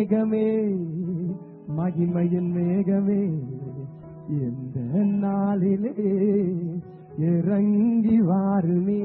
மேகமே மகிமையின் மேகமே எந்த நாளிலே இறங்கி வாருமே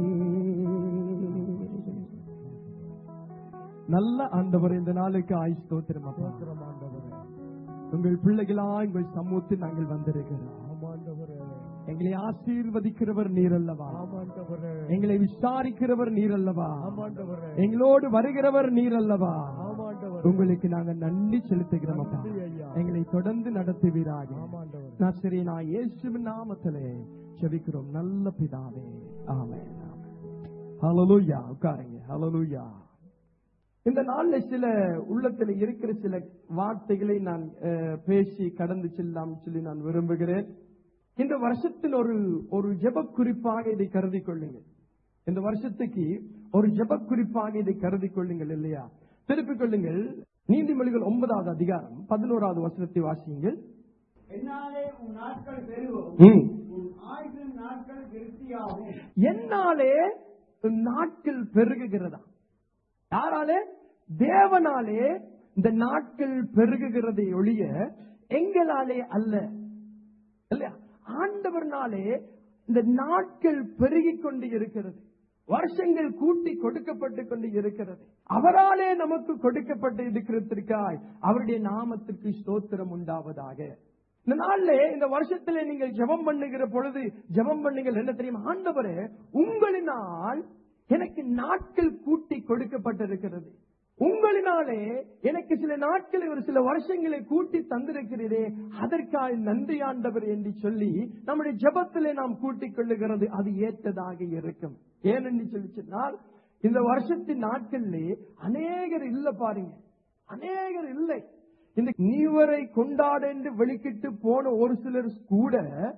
நல்ல ஆண்டவர் இந்த நாளுக்கு ஆயுஷ் ஸ்தோத்திரம் அப்பா. ஸ்தோத்திரம் ஆண்டவரே உங்கள் பிள்ளைகளா உங்கள் சமூகத்தில் நாங்கள் வந்திருக்கிறோம் ஆமாண்டவரே எங்களை ஆசீர்வதிக்கிறவர் நீர் அல்லவா ஆமாண்டவரே எங்களை விசாரிக்கிறவர் நீர் அல்லவா ஆமாண்டவரே எங்களோடு வருகிறவர் நீர் அல்லவா ஆமாண்டவரே உங்களுக்கு நாங்க நன்றி செலுத்துகிறோம் அப்பா நன்றி ஐயா. எங்களை தொடர்ந்து நடத்துவீராக ஆமாண்டவரே நான் சரி நான் இயேசுவின் நாமத்திலே செபிக்கிறோம் நல்ல பிதாவே ஆமென் ஹalleluya உட்காருங்க ஹalleluya இந்த நாள்ல சில உள்ளத்துல இருக்கிற சில வார்த்தைகளை நான் அஹ், பேசி கடந்து செல்லாம் சொல்லி நான் விரும்புகிறேன் இந்த வருஷத்தில் ஒரு ஒரு ஜெப குறிப்பாக இதை கருதி கொள்ளுங்கள் இந்த வருஷத்துக்கு ஒரு ஜெப குறிப்பாக இதை கருதி கொள்ளுங்கள் இல்லையா திருப்பிக் கொள்ளுங்கள் நீதிமொழிகள் ஒன்பதாவது அதிகாரம் பதினோராவது வசனத்தை வாசியுங்கள் என்னாலே உன் நாட்கள் பெருகும் ம். உன் ஆயுசின் நாட்கள் விருத்தியாகும் என்னாலே நாட்கள் பெருகுகிறதா யாராலே தேவனாலே இந்த நாட்கள் பெருகுகிறதை ஒழிய எங்களாலே அல்ல இல்லையா ஆண்டவர்னாலே இந்த நாட்கள் பெருகிக் கொண்டு இருக்கிறது வருஷங்கள் கூட்டி கொடுக்கப்பட்டு கொண்டு இருக்கிறது அவராலே நமக்கு கொடுக்கப்பட்டு இருக்கிறதற்காய் அவருடைய நாமத்திற்கு ஸ்தோத்திரம் உண்டாவதாக இந்த நாள்ல இந்த வருஷத்துல நீங்கள் ஜெபம் பண்ணுகிற பொழுது ஜெபம் பண்ணுங்கள் என்ன தெரியும் ஆண்டவரே உங்களினால் எனக்கு நாட்கள் கூட்டி கொடுக்கப்பட்டிருக்கிறது உங்களினாலே எனக்கு சில நாட்களை ஒரு சில வருஷங்களை கூட்டி தந்திருக்கிறீரே அதற்காக நன்றி ஆண்டவர் என்று சொல்லி நம்முடைய ஜெபத்திலே நாம் கூட்டிக் கொள்ளுகிறது அது ஏற்றதாக இருக்கும் ஏனென்று சொல்லி சொன்னால் இந்த வருஷத்தின் நாட்களிலே அநேகர் இல்ல பாருங்க அநேகர் இல்லை இந்த நீவரை கொண்டாட என்று வெளிக்கிட்டு போன ஒரு சிலர் கூட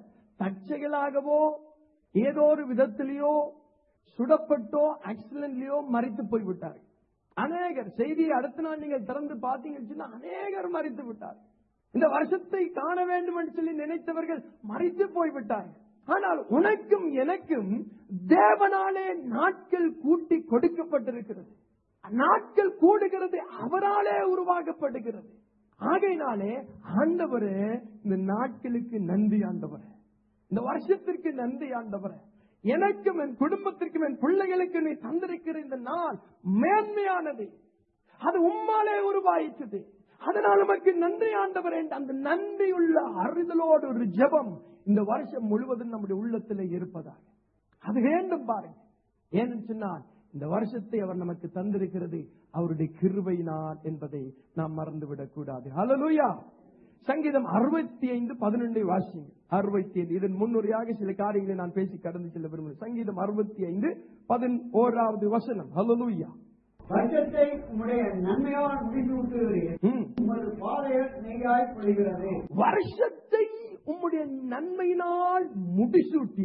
தற்செயலாகவோ ஏதோ ஒரு விதத்திலேயோ சுடப்பட்டோ ஆக்சிடென்ட்லயோ மறித்து போய்விட்டார்கள் அநேகர் செய்தியை அடுத்த நாள் நீங்கள் திறந்து பார்த்தீங்கன்னு சொன்னா அநேகர் மறித்து விட்டார் இந்த வருஷத்தை காண வேண்டும் என்று சொல்லி நினைத்தவர்கள் மறித்து போய்விட்டார்கள் ஆனால் உனக்கும் எனக்கும் தேவனாலே நாட்கள் கூட்டி கொடுக்கப்பட்டிருக்கிறது நாட்கள் கூடுகிறது அவராலே உருவாக்கப்படுகிறது ஆகையினாலே ஆண்டவரே இந்த நாட்களுக்கு நன்றி ஆண்டவரே இந்த வருஷத்திற்கு நன்றி ஆண்டவரே எனக்கும் என் குடும்பத்திற்கும் என் பிள்ளைகளுக்கு நீ தந்திருக்கிற இந்த நாள் மேன்மையானது அது உம்மாலே உருவாயிற்றது அதனால் நமக்கு நன்றி ஆண்டவர் என்ற அந்த நன்றி உள்ள அறிதலோடு ஒரு ஜெபம் இந்த வருஷம் முழுவதும் நம்முடைய உள்ளத்திலே இருப்பதாக அது வேண்டும் பாருங்க ஏன்னு சொன்னால் இந்த வருஷத்தை அவர் நமக்கு தந்திருக்கிறது அவருடைய கிருபையினால் என்பதை நாம் மறந்துவிடக் கூடாது ஹalleluya சங்கீதம் அறுபத்தி ஐந்து பதினொன்றை வாசிங்க அறுபத்தி ஐந்து இதன் முன்னுரையாக சில காரியங்களை நான் பேசி கடந்து செல்ல விரும்புகிறேன் சங்கீதம் அறுபத்தி ஐந்து பதினோராவது வசனம் ஹalleluya வருஷத்தை உம்முடைய நன்மையால் முடிசூட்டுகிறீர் ம். உமது பாதைகள் நெய்யாய் பொழிகிறது வருஷத்தை உம்முடைய நன்மையினால் முடிசூட்டி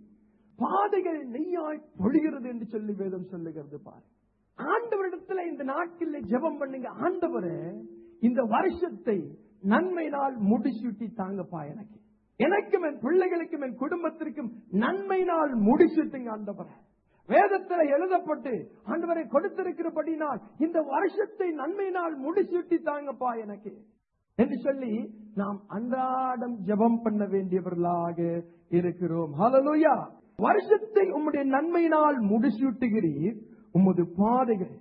பாதைகள் நெய்யாய் பொழிகிறது என்று சொல்லி வேதம் சொல்லுகிறது பாரு ஆண்டவரிடத்துல இந்த நாட்களில் ஜெபம் பண்ணுங்க ஆண்டவரே இந்த வருஷத்தை நன்மையினால் முடிசூட்டி தாங்கப்பா எனக்கு எனக்கும் என் பிள்ளைகளுக்கும் என் குடும்பத்திற்கும் நன்மையினால் முடிசூட்டுங்க ஆண்டவரே வேதத்துல எழுதப்பட்டு ஆண்டவரை கொடுத்திருக்கிறபடினால் இந்த வருஷத்தை நன்மையினால் முடிசூட்டி தாங்கப்பா எனக்கு என்று சொல்லி நாம் அன்றாடம் ஜெபம் பண்ண வேண்டியவர்களாக இருக்கிறோம் ஹalleluya வருஷத்தை உம்முடைய நன்மையினால் முடிசூட்டுகிறீர் உமது பாதைகள்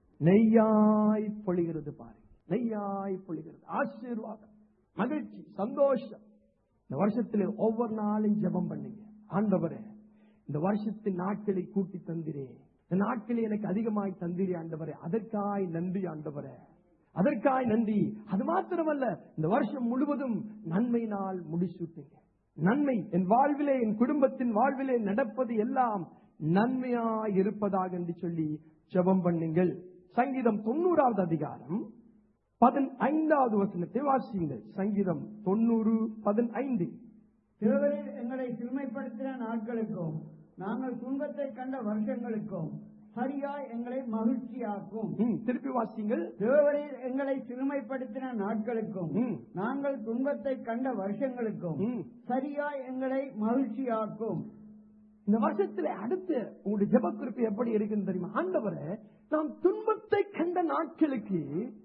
நெய்யாய் பொழிகிறது பாரு நெய்யாய் பொழிகிறது ஆசீர்வாதம் மகிழ்ச்சி சந்தோஷம் இந்த வருஷத்துல ஒவ்வொரு நாளும் ஜெபம் பண்ணுங்க ஆண்டவரே இந்த வருஷத்தின் நாட்களை கூட்டி தந்திரே இந்த நாட்களை எனக்கு அதிகமாய் தந்திரே ஆண்டவரே அதற்காய் நன்றி ஆண்டவரே அதற்காய் நன்றி அது மாத்திரமல்ல இந்த வருஷம் முழுவதும் நன்மையினால் முடிசூட்டுங்க நன்மை என் வாழ்விலே என் குடும்பத்தின் வாழ்விலே நடப்பது எல்லாம் நன்மையாய் இருப்பதாக என்று சொல்லி ஜெபம் பண்ணுங்கள் சங்கீதம் தொண்ணூறாவது அதிகாரம் பதினைந்தாவது வசனத்தை வாசியுங்கள் சங்கீதம் தொண்ணூறு பதினைந்து தேவரில் எங்களை சிறுமைப்படுத்தின நாட்களுக்கும் நாங்கள் துன்பத்தை கண்ட வருஷங்களுக்கும் சரியாய் எங்களை மகிழ்ச்சியாக்கும் ம், திருப்பி வாசியுங்கள் தேவரில் எங்களை சிறுமைப்படுத்தின நாட்களுக்கும் ம். நாங்கள் துன்பத்தை கண்ட வருஷங்களுக்கும் ம். சரியாய் எங்களை மகிழ்ச்சியாக்கும் இந்த வருஷத்துல அடுத்து உங்களுடைய ஜெப குறிப்பு எப்படி இருக்குன்னு தெரியுமா ஆண்டவரே நாம் துன்பத்தை கண்ட நாட்களுக்கு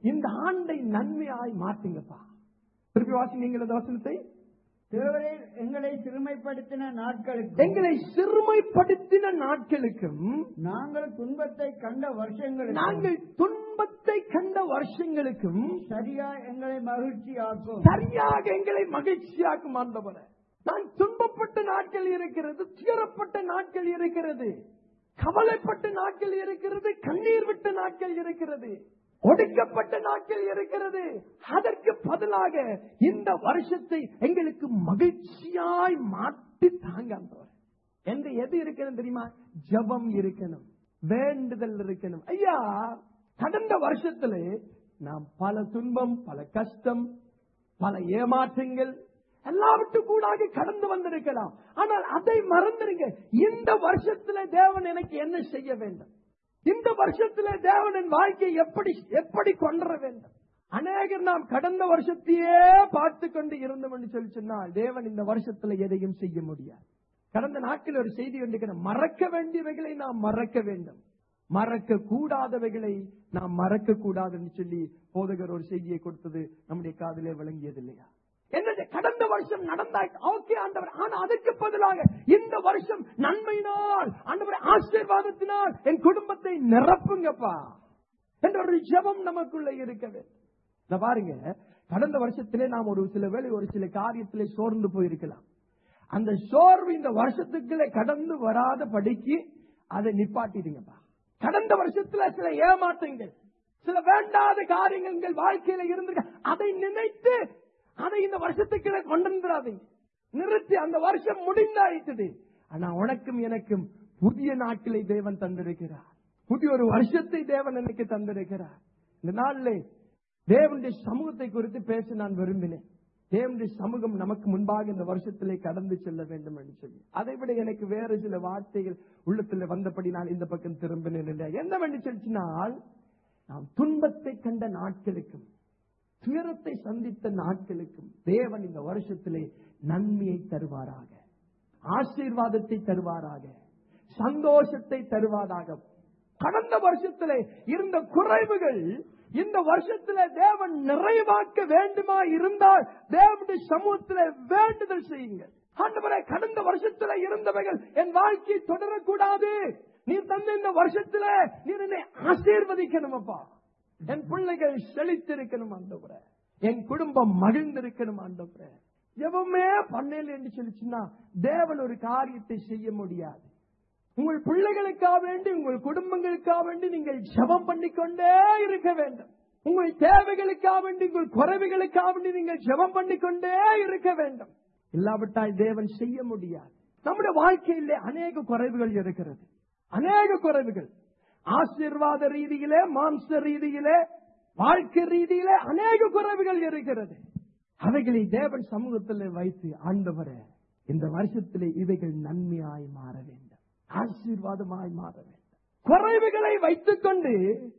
இந்த ஆண்டை நன்மையாய் மாற்றுங்கப்பா திருப்பி வாசிங்க இந்த வசனத்தை தேவரீர் எங்களை சிறுமைப்படுத்தின நாட்களுக்கும் எங்களை சிறுமைப்படுத்தின நாட்களுக்கும் நாங்கள் துன்பத்தை கண்ட வருஷங்களுக்கும் நாங்கள் துன்பத்தை கண்ட வருஷங்களுக்கும் சரியா எங்களை மகிழ்ச்சியாக்கும் சரியாக எங்களை மகிழ்ச்சியாக்கும் ஆண்டவரே நான் துன்பப்பட்ட நாட்கள் இருக்கிறது துயரப்பட்ட நாட்கள் இருக்கிறது கவலைப்பட்ட நாட்கள் இருக்கிறது கண்ணீர் விட்ட நாட்கள் இருக்கிறது ஒடுக்கப்பட்ட நாட்கள் இருக்கிறது அதற்கு பதிலாக இந்த வருஷத்தை எங்களுக்கு மகிழ்ச்சியாய் மாற்றி தாங்க ஆண்டவரே. என்று எது இருக்கணும் தெரியுமா ஜெபம் இருக்கணும் வேண்டுதல் இருக்கணும் ஐயா கடந்த வருஷத்துல நாம் பல துன்பம் பல கஷ்டம் பல ஏமாற்றங்கள் எல்லாவற்றும் கூடாக கடந்து வந்திருக்கலாம் ஆனால் அதை மறந்துடுங்க இந்த வருஷத்துல தேவன் எனக்கு என்ன செய்ய வேண்டும் இந்த வருஷத்துல தேவன் என் வாழ்க்கையை எப்படி எப்படி கொண்டுற வேண்டும் அநேகர் நாம் கடந்த வருஷத்தையே பார்த்து கொண்டு இருந்தோம் என்று சொல்லி சொன்னால் தேவன் இந்த வருஷத்துல எதையும் செய்ய முடியாது கடந்த நாட்கள் ஒரு செய்தி ஒன்றுக்கிற மறக்க வேண்டியவைகளை நாம் மறக்க வேண்டும் மறக்க கூடாதவைகளை நாம் மறக்க கூடாதுன்னு சொல்லி போதகர் ஒரு செய்தியை கொடுத்தது நம்முடைய காதிலே விளங்கியது இல்லையா என்னது கடந்த வருஷம் நடந்தாச்சு ஓகே ஆண்டவர் ஆனா அதுக்கு பதிலாக இந்த வருஷம் நன்மையினால் ஆண்டவர் ஆசீர்வாதத்தினால் என் குடும்பத்தை நிரப்புங்கப்பா என்ற ஒரு ஜெபம் நமக்குள்ள இருக்க வேண்டும் இந்த பாருங்க கடந்த வருஷத்திலே நாம் ஒரு சில வேளை ஒரு சில காரியத்திலே சோர்ந்து போயிருக்கலாம் அந்த சோர்வு இந்த வருஷத்துக்குள்ளே கடந்து வராத படிக்கு அதை நிப்பாட்டிடுங்கப்பா கடந்த வருஷத்துல சில ஏமாற்றங்கள் சில வேண்டாத காரியங்கள் உங்கள் வாழ்க்கையில இருந்திருக்க அதை நினைத்து அதை இந்த வருஷத்துக்குள்ளே கொண்டு வந்துடாதீங்க நிறுத்தி அந்த வருஷம் முடிந்தாயிட்டது ஆனா உனக்கும் எனக்கும் புதிய நாட்களை தேவன் தந்திருக்கிறார் புதிய ஒரு வருஷத்தை தேவன் எனக்கு தந்திருக்கிறார் இந்த நாளிலே தேவனுடைய சமூகத்தை குறித்து பேச நான் விரும்பினேன் தேவனுடைய சமூகம் நமக்கு முன்பாக இந்த வருஷத்திலே கடந்து செல்ல வேண்டும் என்று சொல்லி அதை விட எனக்கு வேறு சில வார்த்தைகள் உள்ளத்தில் வந்தபடி நான் இந்த பக்கம் திரும்பினேன் என்றால். என்னவென்று சொல்லினால் நாம் துன்பத்தை கண்ட நாட்களுக்கும் துயரத்தை சந்தித்த நாட்களுக்கும் தேவன் இந்த வருஷத்திலே நன்மையை தருவாராக ஆசீர்வாதத்தை தருவாராக சந்தோஷத்தை தருவாராக கடந்த வருஷத்திலே இருந்த குறைவுகள் இந்த வருஷத்திலே தேவன் நிறைவாக்க வேண்டுமா இருந்தால் தேவனுடைய சமூகத்திலே வேண்டுதல் செய்யுங்கள் ஆண்டவரே கடந்த வருஷத்திலே இருந்தவைகள் என் வாழ்க்கையை தொடரக்கூடாது நீ தந்த இந்த வருஷத்திலே நீ என்னை ஆசீர்வதிக்கணும் அப்பா என் பிள்ளைகள் செழித்திருக்கணும் ஆண்டவரே என் குடும்பம் மகிழ்ந்திருக்கணும் ஆண்டவரே எவமே பண்ணல என்று சொல்லிச்சுன்னா தேவன் ஒரு காரியத்தை செய்ய முடியாது உங்கள் பிள்ளைகளுக்காக வேண்டி உங்கள் குடும்பங்களுக்காக வேண்டி நீங்கள் ஜெபம் பண்ணிக்கொண்டே இருக்க வேண்டும் உங்கள் தேவைகளுக்காக வேண்டி உங்கள் குறைவுகளுக்காக வேண்டி நீங்கள் ஜெபம் பண்ணிக்கொண்டே இருக்க வேண்டும் இல்லாவிட்டால் தேவன் செய்ய முடியாது நம்முடைய வாழ்க்கையிலே அநேக குறைவுகள் இருக்கிறது அநேக குறைவுகள் ஆசீர்வாத ரீதியிலே மாம்ச ரீதியிலே வாழ்க்கை ரீதியிலே அநேக குறைவுகள் இருக்கிறது அவைகளை தேவன் சமூகத்தில் வைத்து ஆண்டவரே இந்த வருஷத்திலே இவைகள் நன்மையாய் மாற வேண்டும் ஆசீர்வாதமாய் மாற வேண்டும் குறைவுகளை வைத்துக் கொண்டு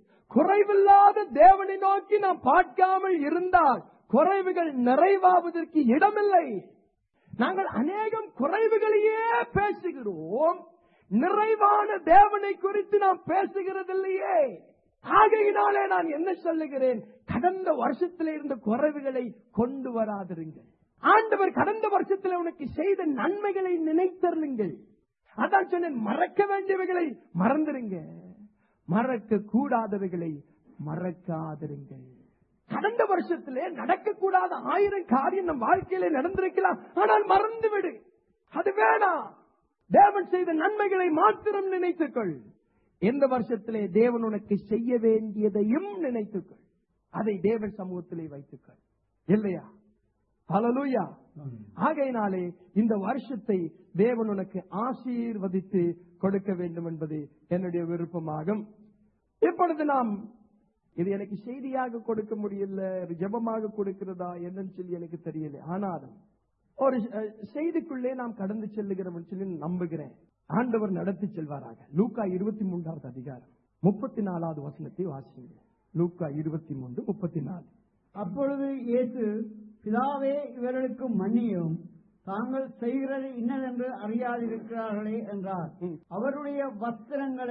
குறைவில்லாத தேவனை நோக்கி நாம் பார்க்காமல் இருந்தால் குறைவுகள் நிறைவாவதற்கு இடமில்லை நாங்கள் அநேகம் குறைவுகளையே பேசுகிறோம் நிறைவான தேவனை குறித்து நாம் பேசுகிறதில்லையே ஆகையினாலே நான் என்ன சொல்லுகிறேன் கடந்த வருஷத்தில் இருந்த குறைவுகளை கொண்டு வராதிருங்கள் ஆண்டவர் கடந்த வருஷத்தில் உனக்கு செய்த நன்மைகளை நினைத்தருளுங்கள் அதான் சொன்னேன் மறக்க வேண்டியவைகளை மறந்துருங்க மறக்க கூடாதவைகளை மறக்காதிருங்கள் கடந்த வருஷத்திலே நடக்கக்கூடாத ஆயிரம் காரியம் நம் வாழ்க்கையில நடந்திருக்கலாம் ஆனால் மறந்துவிடு அது வேணாம் தேவன் செய்த நன்மைகளை மாத்திரம் நினைத்துக்கொள் எந்த வருஷத்திலே தேவன் உனக்கு செய்ய வேண்டியதையும் நினைத்துக்கொள் அதை தேவன் சமூகத்திலே வைத்துக்கொள் இல்லையா ஹalleluya ஆகையினாலே இந்த வருஷத்தை தேவன் உனக்கு ஆசீர்வதித்து கொடுக்க வேண்டும் என்பது என்னுடைய விருப்பமாகும் இப்பொழுது நாம் இது எனக்கு செய்தியாக கொடுக்க முடியல ஒரு ஜெபமாக கொடுக்கிறதா என்னன்னு சொல்லி எனக்கு தெரியல ஆனாலும் ஒரு அஹ், செய்திக்குள்ளே நாம் கடந்து செல்லுகிறோம் சொல்லி நம்புகிறேன் ஆண்டவர் நடத்தி செல்வாராக லூக்கா இருபத்தி மூன்றாவது அதிகாரம் முப்பத்தி நாலாவது வசனத்தை வாசிங்க லூக்கா இருபத்தி மூன்று முப்பத்தி நாலு அப்பொழுது இயேசு பிதாவே இவர்களுக்கு மன்னியும் தாங்கள் செய்கிறது இன்னதென்று அறியாதிருக்கிறார்களே என்றார் ம். அவருடைய வஸ்திரங்களை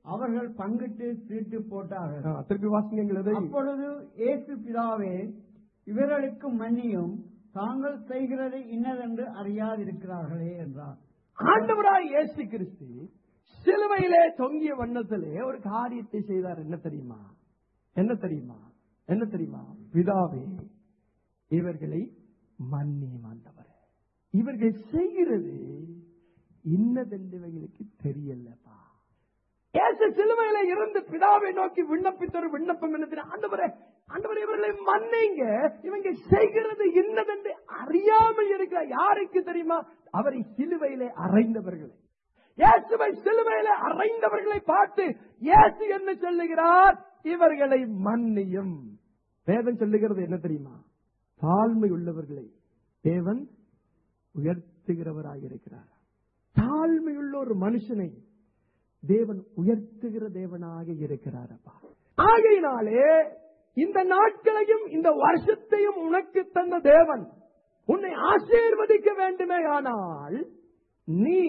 அவர்கள் பங்கிட்டு சீட்டு ஆ, போட்டார்கள் திருப்பி வாசிங்கள் இதை அப்பொழுது இயேசு பிதாவே இவர்களுக்கு மன்னியும் தாங்கள் செய்கிறது இன்னதென்று அறியாதிருக்கிறார்களே என்றார் ஆண்டவராய் இயேசு கிறிஸ்து சிலுவையிலே தொங்கிய வண்ணத்திலே ஒரு காரியத்தை செய்தார் என்ன தெரியுமா என்ன தெரியுமா என்ன தெரியுமா பிதாவே இவர்களை மன்னியும் ஆண்டவரே இவர்கள் செய்கிறது இன்னதென்று இவங்களுக்கு தெரியலப்பா இயேசு சிலுவையில இருந்து பிதாவை நோக்கி விண்ணப்பித்த ஒரு விண்ணப்பம் என்ன தெரியும்? ஆண்டவரே ஆண்டவரே இவர்களை மன்னிங்க இவங்க செய்கிறது இன்னதென்று அறியாமல் இருக்கிற யாருக்கு தெரியுமா அவரை சிலுவையிலே அறைந்தவர்களை இயேசுவை சிலுவையிலே அறைந்தவர்களை பார்த்து இயேசு என்ன சொல்லுகிறார் இவர்களை மன்னியும் வேதம் சொல்லுகிறது என்ன தெரியுமா தாழ்மை உள்ளவர்களை தேவன் உயர்த்துகிறவராக இருக்கிறார் தாழ்மையுள்ள ஒரு மனுஷனை தேவன் உயர்த்துகிற தேவனாக இருக்கிறார் அப்பா ஆகையினாலே இந்த நாட்களையும் இந்த வருஷத்தையும் உனக்கு தந்த தேவன் உன்னை ஆசீர்வதிக்க வேண்டுமே ஆனால் நீ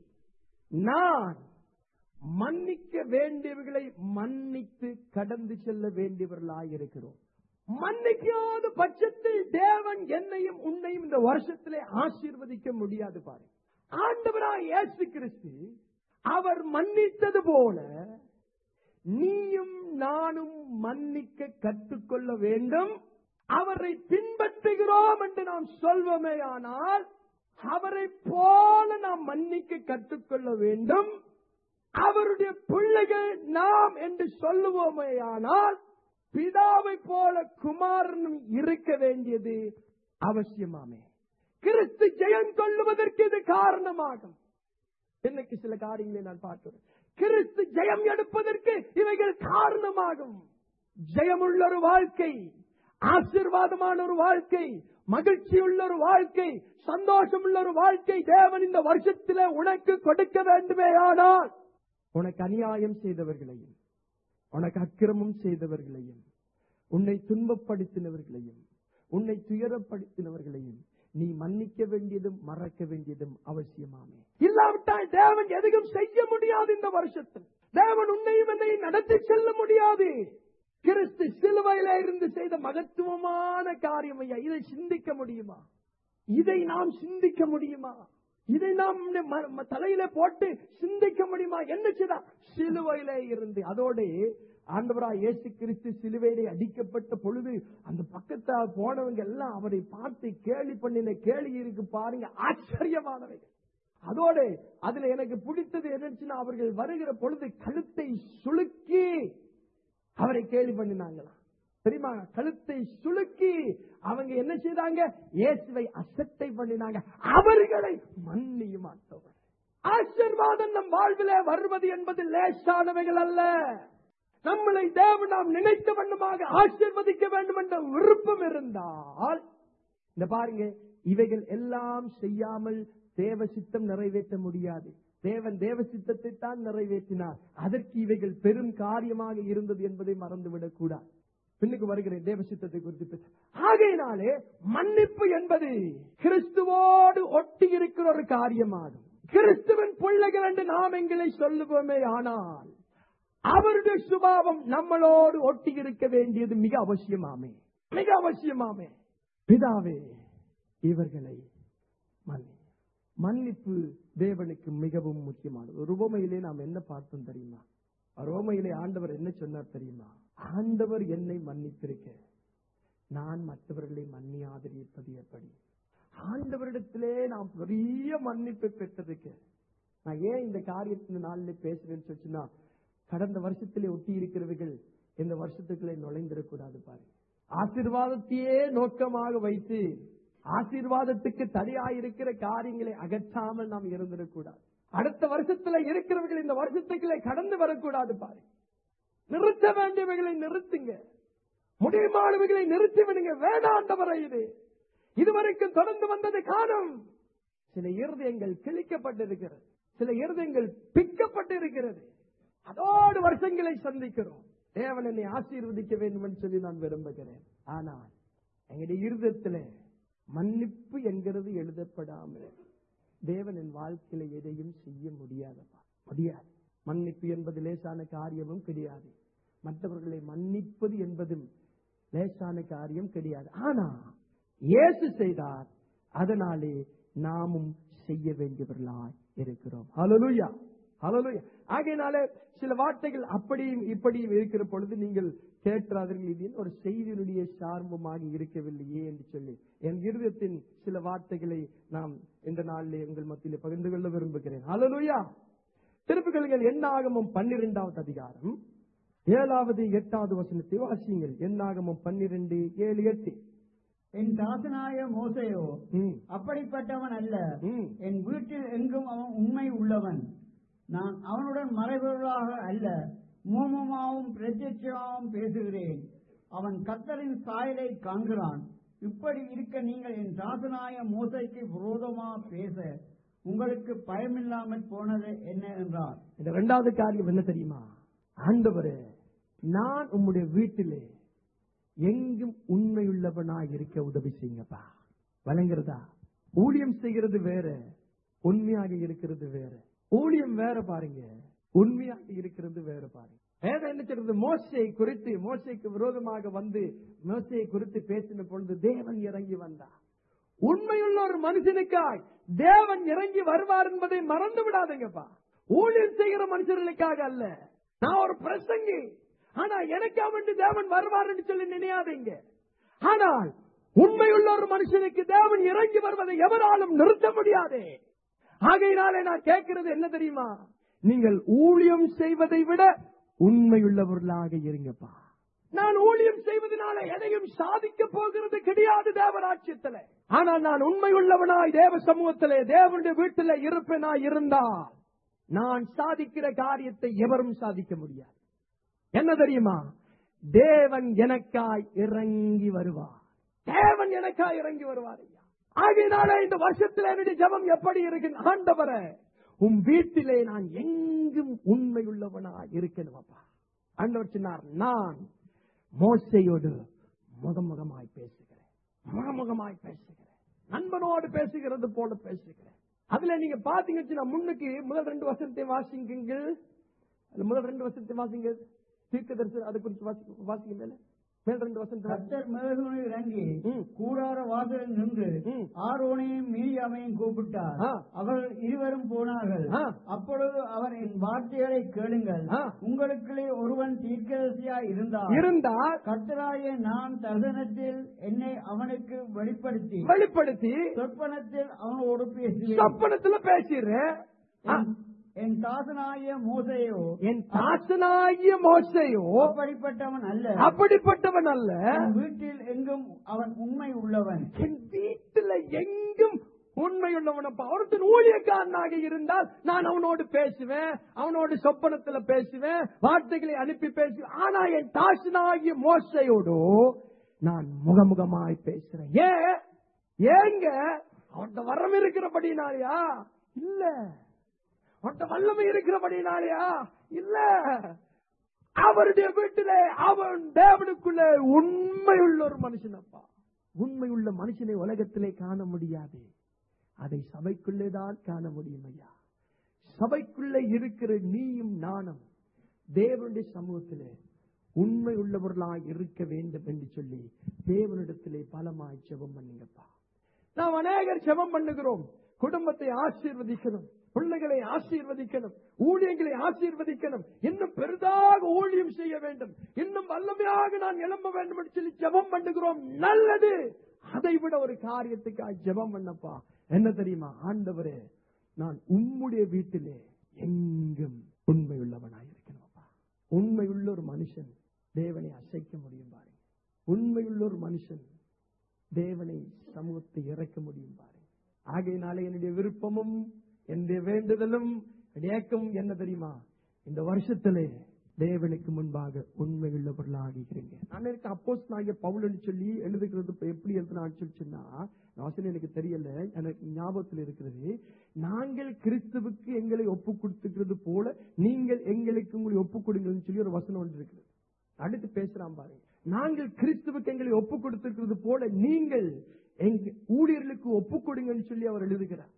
நான் மன்னிக்க வேண்டியவர்களை மன்னித்து கடந்து செல்ல வேண்டியவர்களாக இருக்கிறோம் மன்னிக்காத பட்சத்தில் தேவன் என்னையும் உன்னையும் இந்த வருஷத்திலே ஆசீர்வதிக்க முடியாது பாரு ஆண்டவராய் இயேசு கிறிஸ்து அவர் மன்னித்தது போல நீயும் நானும் மன்னிக்க கற்றுக்கொள்ள வேண்டும் அவரை பின்பற்றுகிறோம் என்று நாம் சொல்வோமே ஆனால் அவரை போல நாம் மன்னிக்க கற்றுக்கொள்ள வேண்டும் அவருடைய பிள்ளைகள் நாம் என்று சொல்லுவோமே ஆனால் பிதாவை போல குமாரனும் இருக்க வேண்டியது அவசியமாமே கிறிஸ்து ஜெயம் கொள்ளுவதற்கு இது காரணமாகும் இன்னைக்கு சில காரியங்களை நான் பார்க்கிறேன் கிறிஸ்து ஜெயம் எடுப்பதற்கு இவைகள் காரணமாகும் ஜெயமுள்ள ஒரு வாழ்க்கை ஆசீர்வாதமான ஒரு வாழ்க்கை மகிழ்ச்சி உள்ள ஒரு வாழ்க்கை சந்தோஷம் உள்ள ஒரு வாழ்க்கை தேவன் இந்த வருஷத்திலே உனக்கு கொடுக்க வேண்டுமே ஆனால் உனக்கு அநியாயம் செய்தவர்களையும் உனக்கு அக்கிரமம் செய்தவர்களையும் உன்னை துன்பப்படுத்தினவர்களையும் உன்னை துயரப்படுத்தினவர்களையும் நீ மன்னிக்க வேண்டியதும் மறக்க வேண்டியதும் அவசியமாமே இல்லாவிட்டால் தேவன் எதையும் செய்ய முடியாது இந்த வருஷத்தில் தேவன் உன்னையும் என்னையும் நடத்தி செல்ல முடியாது கிறிஸ்து சிலுவையில இருந்து செய்த மகத்துவமான காரியம் ஐயா இதை சிந்திக்க முடியுமா இதை நாம் சிந்திக்க முடியுமா இதை நாம் ம- ம- தலையில போட்டு சிந்திக்க முடியுமா என்ன செய்தா சிலுவையில இருந்து அதோட ஆண்டவரா இயேசு கிறிஸ்து சிலுவையிலே அடிக்கப்பட்ட பொழுது அந்த பக்கத்தா போனவங்க எல்லாம் அவரை பார்த்து கேலி பண்ணின கேலி இருக்கு பாருங்க ஆச்சரியமானவைகள் அதோட அதுல எனக்கு பிடித்தது என்னச்சுன்னா அவர்கள் வருகிற பொழுது கழுத்தை சுளுக்கி அவரை கேலி பண்ணினாங்களாம் தெரியுமா கழுத்தை சுளுக்கி அவங்க என்ன செய்தாங்க இயேசுவை அசட்டை பண்ணினாங்க அவர்களை மன்னியும் ஆண்டவர் ஆசீர்வாதம் நம் வாழ்விலே வருவது என்பது லேசானவைகள் அல்ல நம்மளை தேவன் நாம் நினைத்த வண்ணமாக ஆசீர்வதிக்க வேண்டும் என்ற விருப்பம் இருந்தால் இந்த பாருங்க இவைகள் எல்லாம் செய்யாமல் தேவ சித்தம் நிறைவேற்ற முடியாது தேவன் தேவ சித்தத்தை தான் நிறைவேற்றினார் அதற்கு இவைகள் பெரும் காரியமாக இருந்தது என்பதை மறந்துவிடக் கூடாது பின்னுக்கு வருகிறேன் தேவ சித்தத்தை குறித்து பேச ஆகையினாலே மன்னிப்பு என்பது கிறிஸ்துவோடு ஒட்டி இருக்கிற ஒரு காரியமாகும் கிறிஸ்துவின் பிள்ளைகள் என்று நாம் எங்களை சொல்லுவோமே ஆனால் அவருடைய சுபாவம் நம்மளோடு ஒட்டி இருக்க வேண்டியது மிக அவசியமாமே மிக அவசியமாமே பிதாவே இவர்களை மன்னி மன்னிப்பு தேவனுக்கு மிகவும் முக்கியமானது ரோமையிலே நாம் என்ன பார்த்தோம் தெரியுமா ரோமையிலே ஆண்டவர் என்ன சொன்னார் தெரியுமா ஆண்டவர் என்னை மன்னித்திருக்க நான் மற்றவர்களை மன்னியாதிருப்பது எப்படி ஆண்டவரிடத்திலே நாம் பெரிய மன்னிப்பை பெற்றிருக்க நான் ஏன் இந்த காரியத்தின் நாளில் பேசுறேன்னு சொல்லிச்சுன்னா கடந்த வருஷத்திலே ஒட்டி இருக்கிறவர்கள் இந்த வருஷத்துக்குள்ளே நுழைந்திடக்கூடாது பாரு ஆசீர்வாதத்தையே நோக்கமாக வைத்து ஆசீர்வாதத்துக்கு தடையாயிருக்கிற காரியங்களை அகற்றாமல் நாம் இருந்திடக்கூடாது அடுத்த வருஷத்துல இருக்கிறவர்கள் இந்த வருஷத்துக்குள்ளே கடந்து வரக்கூடாது பாரு நிறுத்த வேண்டியவைகளை நிறுத்துங்க முடியுமானவைகளை நிறுத்தி விடுங்க வேண்டாண்டவரை இது இதுவரைக்கும் தொடர்ந்து வந்தது காணும் சில இருதயங்கள் கிழிக்கப்பட்டிருக்கிறது சில இருதயங்கள் பிக்கப்பட்டிருக்கிறது அதோடு வருஷங்களை சந்திக்கிறோம் தேவன் என்னை ஆசீர்வதிக்க வேண்டும் என்று சொல்லி நான் விரும்புகிறேன் ஆனால் எங்களுடைய இருதயத்தில் மன்னிப்பு என்கிறது எழுதப்படாமல் தேவன் என் வாழ்க்கையில எதையும் செய்ய முடியாதப்பா முடியாது மன்னிப்பு என்பது லேசான காரியமும் கிடையாது மற்றவர்களை மன்னிப்பது என்பதும் லேசான காரியம் கிடையாது ஆனா இயேசு செய்தார் அதனாலே நாமும் செய்ய வேண்டியவர்களாய் இருக்கிறோம் ஹalleluya ஹalleluya ஆகையினாலே சில வார்த்தைகள் அப்படியும் இப்படியும் இருக்கிற பொழுது நீங்கள் கேட்கிறார்கள் இது ஒரு செய்தியினுடைய சார்பமாக இருக்கவில்லையே என்று சொல்லி என் இருதயத்தின் சில வார்த்தைகளை நாம் இந்த நாளிலே உங்கள் மத்தியிலே பகிர்ந்து கொள்ள விரும்புகிறேன் ஹalleluya திருப்புகள் எண்ணாகமும் பன்னிரெண்டாவது அதிகாரம் ஏழாவது எட்டாவது வசனத்தை வாசியுங்கள் எண்ணாகமும் பன்னிரெண்டு ஏழு எட்டு என் தாசனாய மோசையோ ம், அப்படிப்பட்டவன் அல்ல ம். என் வீட்டில் எங்கும் அவன் உண்மை உள்ளவன் நான் அவனுடன் மறைபொருளாக அல்ல மூமமாவும் பிரத்யட்சமாகவும் பேசுகிறேன் அவன் கத்தரின் சாயலை காண்கிறான் இப்படி இருக்க நீங்கள் என் தாசனாய மோசைக்கு விரோதமாக பேச உங்களுக்கு பயமில்லாமல் போனது என்ன என்றார் இந்த இரண்டாவது காரியம் என்ன தெரியுமா ஆண்டவரே நான் உம்முடைய வீட்டிலே எங்கும் உண்மையுள்ளவனாய் இருக்க உதவி செய்யுங்கப்பா வழங்குறதா ஊழியம் செய்கிறது வேற உண்மையாக இருக்கிறது வேற ஊழியம் வேற பாருங்க உண்மையாக இருக்கிறது வேற பாருங்க வேதம் என்ன சொல்றது மோசை குறித்து மோசைக்கு விரோதமாக வந்து மோசையை குறித்து பேசின பொழுது தேவன் இறங்கி வந்தார் உண்மையுள்ள ஒரு மனுஷனுக்காய் தேவன் இறங்கி வருவார் என்பதை மறந்து விடாதீங்கப்பா ஊழியம் செய்கிற மனுஷர்களுக்காக அல்ல நான் ஒரு பிரசங்கி ஆனா எனக்கா வேண்டி தேவன் வருவார் என்று சொல்லி நினையாதீங்க ஆனால் உண்மையுள்ள ஒரு மனுஷனுக்கு தேவன் இறங்கி வருவதை எவராலும் நிறுத்த முடியாதே ஆகையினாலே நான் கேட்கிறது என்ன தெரியுமா நீங்கள் ஊழியம் செய்வதை விட உண்மையுள்ளவர்களாக இருங்கப்பா நான் ஊழியம் செய்வதனால எதையும் சாதிக்க போகிறது கிடையாது தேவராட்சியத்திலே ஆனால் நான் உண்மையுள்ளவனாய் தேவ சமூகத்திலே தேவனுடைய வீட்டிலே இருப்பேனாய் இருந்தால் நான் சாதிக்கிற காரியத்தை எவரும் சாதிக்க முடியாது என்ன தெரியுமா தேவன் எனக்காய் இறங்கி வருவார் தேவன் எனக்காய் இறங்கி வருவார் ஐயா ஆகையினால இந்த வருஷத்துல என்னுடைய ஜெபம் எப்படி இருக்கு ஆண்டவரே உன் வீட்டிலே நான் எங்கும் உண்மையுள்ளவனாய் இருக்கணும் அப்பா ஆண்டவர் சொன்னார் நான் மோசையோடு முகமுகமாய் பேசுகிறேன் முகமுகமாய் பேசுகிறேன் நண்பனோடு பேசுகிறது போல பேசுகிறேன் அதுல நீங்க பாத்தீங்கன்னா முன்னுக்கு முதல் ரெண்டு வருஷத்தை வாசிங்க அதுல முதல் ரெண்டு வருஷத்தை வாசிங்க தீர்க்க தரிசனம் அதை குறித்து வாசி- வாசிங்க மேல மேல் ரெண்டு வருஷத்தை வாசிங்க கர்த்தர் மேகனும் இறங்கி ம். கூடார வாசலில் நின்று ம். ஆரோனையும் மீரியாமையும் கூப்பிட்டார் ஆ. அவர்கள் இருவரும் போனார்கள் ஆ. அப்பொழுது அவர் என் வார்த்தைகளை கேளுங்கள் ஆ. உங்களுக்குள்ளே ஒருவன் தீர்க்கதரிசியா இருந்தார் இருந்தால் கர்த்தராகிய நான் தரிசனத்தில் என்னை அவனுக்கு வெளிப்படுத்தி வெளிப்படுத்தி சொற்பனத்தில் அவனோடு பேசுவேன் சொப்பனத்துல பேசிடுறேன் ஆ, என்- என் தாசனாகிய மோசையோ என் தாசனாகிய மோசையோ அப்படிப்பட்டவன் அல்ல அப்படிப்பட்டவன் அல்ல என் வீட்டில் எங்கும் அவன் உண்மை உள்ளவன் என் வீட்டுல எங்கும் உண்மையுள்ளவனப்பா ஒருத்தன் ஊழியக்காரனாக இருந்தால் நான் அவனோடு பேசுவேன் அவனோடு சொப்பனத்துல பேசுவேன் வார்த்தைகளை அனுப்பி பேசுவேன் ஆனா என் தாசனாகிய மோசையோடு நான் முகமுகமாய் பேசுறேன் ஏன் ஏங்க அவன்கிட்ட வரம் இருக்கிறபடினாலயா இல்ல அவன்கிட்ட வல்லமை இருக்கிறபடினாலயா இல்ல அவருடைய வீட்டிலே அவன் தேவனுக்குள்ளே உண்மையுள்ள ஒரு மனுஷனப்பா உண்மையுள்ள மனுஷனை உலகத்திலே காண முடியாது அதை சபைக்குள்ளேதான் காண முடியும் ஐயா சபைக்குள்ளே இருக்கிற நீயும் நானும் தேவனுடைய சமூகத்திலே உண்மை உள்ளவர்களாய் இருக்க வேண்டும் என்று சொல்லி தேவனிடத்திலே பலமாய் ஜெபம் பண்ணுங்கப்பா நாம் அநேகர் ஜெபம் பண்ணுகிறோம் குடும்பத்தை ஆசீர்வதிக்கணும் பிள்ளைகளை ஆசீர்வதிக்கணும் ஊழியங்களை ஆசீர்வதிக்கணும் இன்னும் பெரிதாக ஊழியம் செய்ய வேண்டும் இன்னும் வல்லமையாக நான் எழும்ப வேண்டும் என்று சொல்லி ஜெபம் பண்ணுகிறோம் நல்லது அதை விட ஒரு காரியத்துக்காக ஜெபம் பண்ணப்பா என்ன தெரியுமா ஆண்டவரே நான் உம்முடைய வீட்டிலே எங்கும் உண்மையுள்ளவனாய் இருக்கணும்ப்பா உண்மையுள்ள ஒரு மனுஷன் தேவனை அசைக்க முடியும் பாருங்க உண்மையுள்ள ஒரு மனுஷன் தேவனை சமூகத்தை இறக்க முடியும் பாருங்க ஆகையினாலே என்னுடைய விருப்பமும் என்னுடைய வேண்டுதலும் என்னுடைய ஏக்கம் என்ன தெரியுமா இந்த வருஷத்திலே தேவனுக்கு முன்பாக உண்மையுள்ளவர்களாக இருங்க நான் இருக்க அப்போஸ் நாங்க பவுலன்னு சொல்லி எழுதுகிறது இப்ப எப்படி எழுதுனான்னு சொல்லி சொன்னா வாசனை எனக்கு தெரியல எனக்கு ஞாபகத்தில் இருக்கிறது நாங்கள் கிறிஸ்துவுக்கு எங்களை ஒப்பு கொடுத்துக்கிறது போல நீங்கள் எங்களுக்கு உங்களை ஒப்பு கொடுங்கள்னு சொல்லி ஒரு வசனம் ஒன்று இருக்குது அடுத்து பேசுறான் பாருங்க நாங்கள் கிறிஸ்துவுக்கு எங்களை ஒப்பு கொடுத்திருக்கிறது போல நீங்கள் எங்க ஊழியர்களுக்கு ஒப்பு கொடுங்கன்னு சொல்லி அவர் எழுதுகிறார்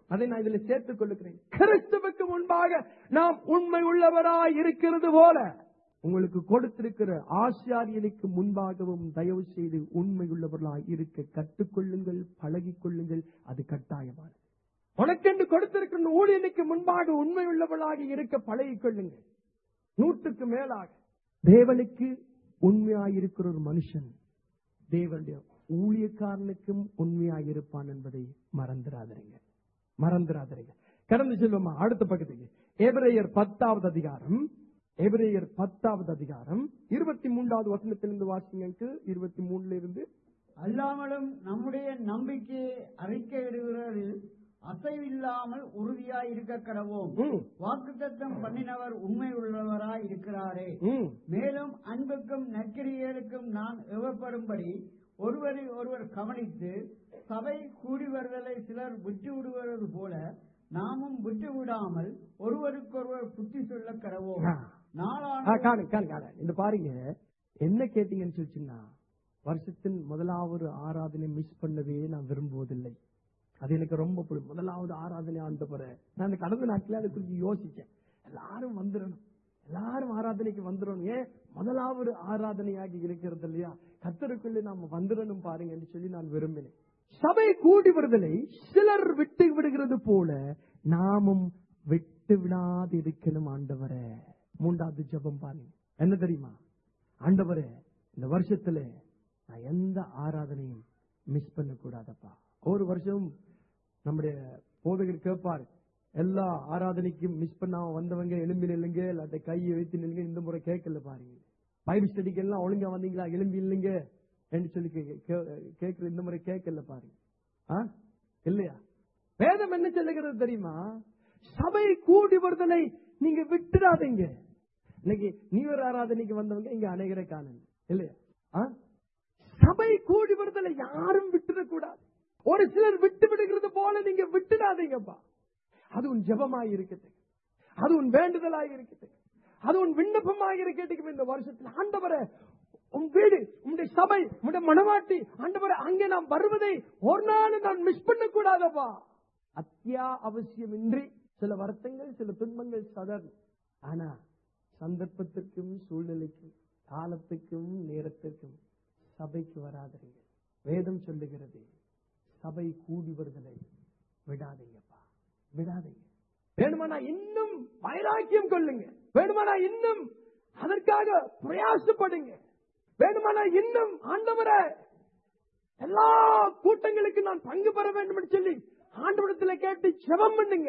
அதை நான் இதுல சேர்த்துக் கொள்ளுகிறேன் கிறிஸ்துவுக்கு முன்பாக நாம் உண்மை உள்ளவராய் இருக்கிறது போல உங்களுக்கு கொடுத்திருக்கிற ஆசாரியனுக்கு முன்பாகவும் தயவு செய்து உண்மை உள்ளவர்களாய் இருக்க கற்றுக்கொள்ளுங்கள் பழகிக் கொள்ளுங்கள் அது கட்டாயமானது உனக்கென்று கொடுத்திருக்கிற ஊழியனுக்கு முன்பாக உண்மை உள்ளவர்களாக இருக்க பழகிக் கொள்ளுங்கள் நூற்றுக்கு மேலாக தேவனுக்கு உண்மையாயிருக்கிற ஒரு மனுஷன் தேவனுடைய ஊழியக்காரனுக்கும் உண்மையாயிருப்பான் என்பதை மறந்துடாதீங்க மறந்துடாதீங்க கடந்து செல்வோமா அடுத்த பக்கத்துக்கு எபிரேயர் பத்தாவது அதிகாரம் எபிரேயர் பத்தாவது அதிகாரம் இருபத்தி மூன்றாவது வசனத்திலிருந்து வாசிங்க இருபத்தி மூணுல இருந்து அல்லாமலும் நம்முடைய நம்பிக்கையை அறிக்கையிடுகிறதில் அசைவில்லாமல் உறுதியாய் இருக்க கடவோம் ம், வாக்குத்தத்தம் பண்ணினவர் உண்மை உள்ளவராய் இருக்கிறாரே ம். மேலும் அன்புக்கும் நற்கிரியலுக்கும் நான் எவப்படும்படி ஒருவரை ஒருவர் கவனித்து சபை கூடி வருதலை சிலர் விட்டு விடுவது போல நாமும் விட்டு விடாமல் ஒருவருக்கொருவர் புத்தி சொல்ல கடவோம் ஆ. ஆ, நாளான காணு காணு காணு இந்த பாருங்க என்ன கேட்டீங்கன்னு சொல்லிச்சுன்னா வருஷத்தின் முதலாவது ஆராதனை மிஸ் பண்ணவே நான் விரும்புவதில்லை அது எனக்கு ரொம்ப பிடிக்கும் முதலாவது ஆராதனை ஆண்டு போற நான் இந்த கடந்த நாட்களே அதை குறித்து யோசிச்சேன் எல்லாரும் வந்துடணும் எல்லாரும் ஆராதனைக்கு வந்துடணும் ஏன் முதலாவது ஆராதனையாகி இருக்கிறது இல்லையா கத்தருக்குள்ளே நாம வந்துடணும் பாருங்கன்னு சொல்லி நான் விரும்பினேன் சபை கூடி வருதலை சிலர் விட்டு விடுகிறது போல நாமும் விட்டு விடாது இருக்கணும் ஆண்டவரே மூன்றாவது ஜெபம் பாருங்க என்ன தெரியுமா ஆண்டவரே இந்த வருஷத்துல நான் எந்த ஆராதனையும் மிஸ் பண்ண கூடாதப்பா ஒரு வருஷம் நம்முடைய போதகர் கேட்பார் எல்லா ஆராதனைக்கும் மிஸ் பண்ணாம வந்தவங்க எலும்பி நில்லுங்க இல்லாட்ட கையை வைத்து நில்லுங்க இந்த முறை கேட்கல பாருங்க பைபிள் ஸ்டடிக்கு எல்லாம் ஒழுங்கா வந்தீங்களா எலும்பி இல்லைங்க என்று சொல்லி கே- கே- கேட்கிற இந்த முறை கேட்கல பாருங்க ஆ? இல்லையா வேதம் என்ன சொல்லுகிறது தெரியுமா சபை கூடி வருதலை நீங்க விட்டுடாதீங்க இன்னைக்கு நீவர் ஆராதனைக்கு வந்தவங்க இங்க அநேகரை காணுங்க இல்லையா ஆ? சபை கூடி வருதலை யாரும் விட்டுடக்கூடாது ஒரு சிலர் விட்டு விடுகிறது போல நீங்க விட்டுடாதீங்கப்பா அது உன் ஜெபமாய் இருக்கட்டும் அது உன் வேண்டுதலாய் இருக்கட்டும் அது உன் விண்ணப்பமாக இருக்கட்டும் இந்த வருஷத்துல ஆண்டவரே உன் வீடு உன்னுடைய சபை உன்னுடைய மனவாட்டி ஆண்டவரே அங்கே நாம் வருவதை ஒரு நாள் நான் மிஸ் பண்ண கூடாதப்பா அத்தியா அவசியமின்றி சில வருத்தங்கள் சில துன்பங்கள் சதர் ஆனா சந்தர்ப்பத்திற்கும் சூழ்நிலைக்கும் காலத்துக்கும் நேரத்திற்கும் சபைக்கு வராதீங்க வேதம் சொல்லுகிறது சபை கூடி வருதலை விடாதீங்கப்பா விடாதீங்க வேணுமானா இன்னும் வைராக்கியம் கொள்ளுங்க வேணுமானா இன்னும் அதற்காக பிரயாசப்படுங்க வேணுமானா இன்னும் ஆண்டவரை எல்லா கூட்டங்களுக்கு நான் பங்கு பெற வேண்டும் என்று சொல்லி ஆண்டவரத்துல கேட்டு ஜெபம் பண்ணுங்க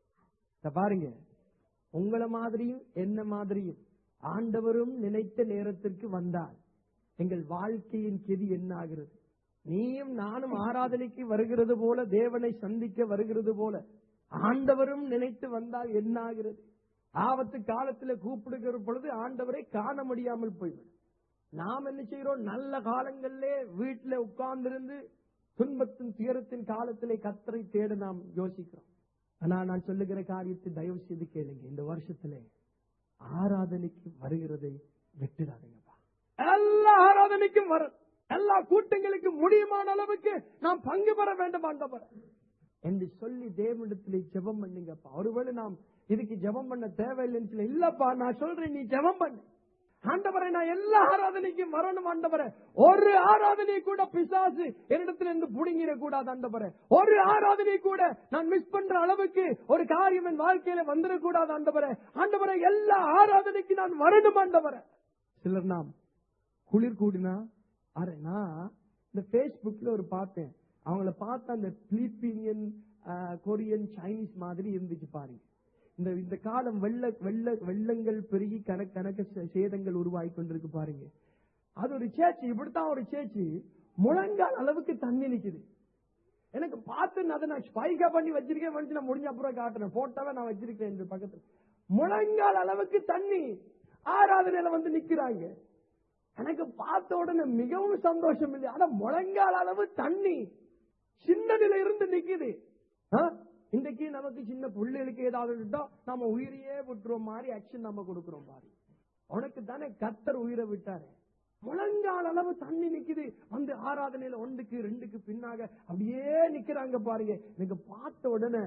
இத பாருங்க உங்கள மாதிரியும் என்ன மாதிரியும் ஆண்டவரும் நினைத்த நேரத்திற்கு வந்தால் எங்கள் வாழ்க்கையின் கெதி என்ன ஆகிறது நீயும் நானும் ஆராதனைக்கு வருகிறது போல தேவனை சந்திக்க வருகிறது போல ஆண்டவரும் நினைத்து வந்தால் என்ன ஆகிறது ஆபத்து காலத்துல கூப்பிடுகிற பொழுது ஆண்டவரை காண முடியாமல் போய்விடும் நாம் என்ன செய்கிறோம் நல்ல காலங்களிலே வீட்டில உட்கார்ந்திருந்து துன்பத்தின் துயரத்தின் காலத்திலே கத்தரை தேட நாம் யோசிக்கிறோம் ஆனா நான் சொல்லுகிற காரியத்தை தயவு செய்து கேளுங்க இந்த வருஷத்திலே ஆராதனைக்கு வருகிறதை விட்டுடாதீங்கப்பா எல்லா ஆராதனைக்கும் வர எல்லா கூட்டங்களுக்கும் முடியுமான அளவுக்கு நாம் பங்கு பெற வேண்டும் ஆண்டவர் என்று சொல்லி தேவனிடத்திலே ஜெபம் பண்ணுங்கப்பா ஒருவேளை நாம் இதுக்கு ஜெபம் பண்ண தேவையில்லைன்னு சொல்லி இல்லப்பா நான் சொல்றேன் நீ ஜெபம் பண்ணு ஆண்டவரை நான் எல்லா ஆராதனைக்கும் வரணும் ஆண்டவரை ஒரு ஆராதனை கூட பிசாசு என்னிடத்துல இருந்து புடுங்கிட கூடாது ஆண்டவரை ஒரு ஆராதனை கூட நான் மிஸ் பண்ற அளவுக்கு ஒரு காரியம் என் வாழ்க்கையில வந்துடக்கூடாது ஆண்டவரை ஆண்டவரை எல்லா ஆராதனைக்கு நான் வரணும் ஆண்டவரை சிலர் நாம் குளிர் கூடினா அரே நான் இந்த Facebookல ஒரு பார்த்தேன் அவங்கள பார்த்த அந்த பிலிப்பீனியன் கொரியன் சைனீஸ் மாதிரி இருந்துச்சு பாருங்க இந்த இந்த காலம் வெள்ள வெள்ள வெள்ளங்கள் பெருகி கணக்கு கணக்கு சே- சேதங்கள் உருவாகி கொண்டிருக்கு பாருங்க அது ஒரு சேச்சு இப்படித்தான் ஒரு சேச்சு முழங்கால் அளவுக்கு தண்ணி நிக்குது எனக்கு பார்த்து நான் அதை நான் ஸ்பைகா பண்ணி வச்சிருக்கேன் வந்து நான் முடிஞ்ச அப்புறம் காட்டுறேன் போட்டோவை நான் வச்சிருக்கேன் இந்த பக்கத்துல முழங்கால் அளவுக்கு தண்ணி ஆராதனையில வந்து நிக்கிறாங்க எனக்கு பார்த்த உடனே மிகவும் சந்தோஷம் இல்லை ஆனா முழங்கால் அளவு தண்ணி சின்னதுல இருந்து நிக்குது ஆ? இன்றைக்கு நமக்கு சின்ன பிள்ளைகளுக்கு ஏதாவது விட்டா நம்ம உயிரையே விட்டுறோம் மாதிரி ஆக்ஷன் நம்ம கொடுக்கிறோம் பாரு உனக்கு தானே கத்தர் உயிரை விட்டாரு முழங்கால் அளவு தண்ணி நிக்குது வந்து ஆராதனையில ஒன்றுக்கு ரெண்டுக்கு பின்னாக அப்படியே நிக்கிறாங்க பாருங்க எனக்கு பார்த்த உடனே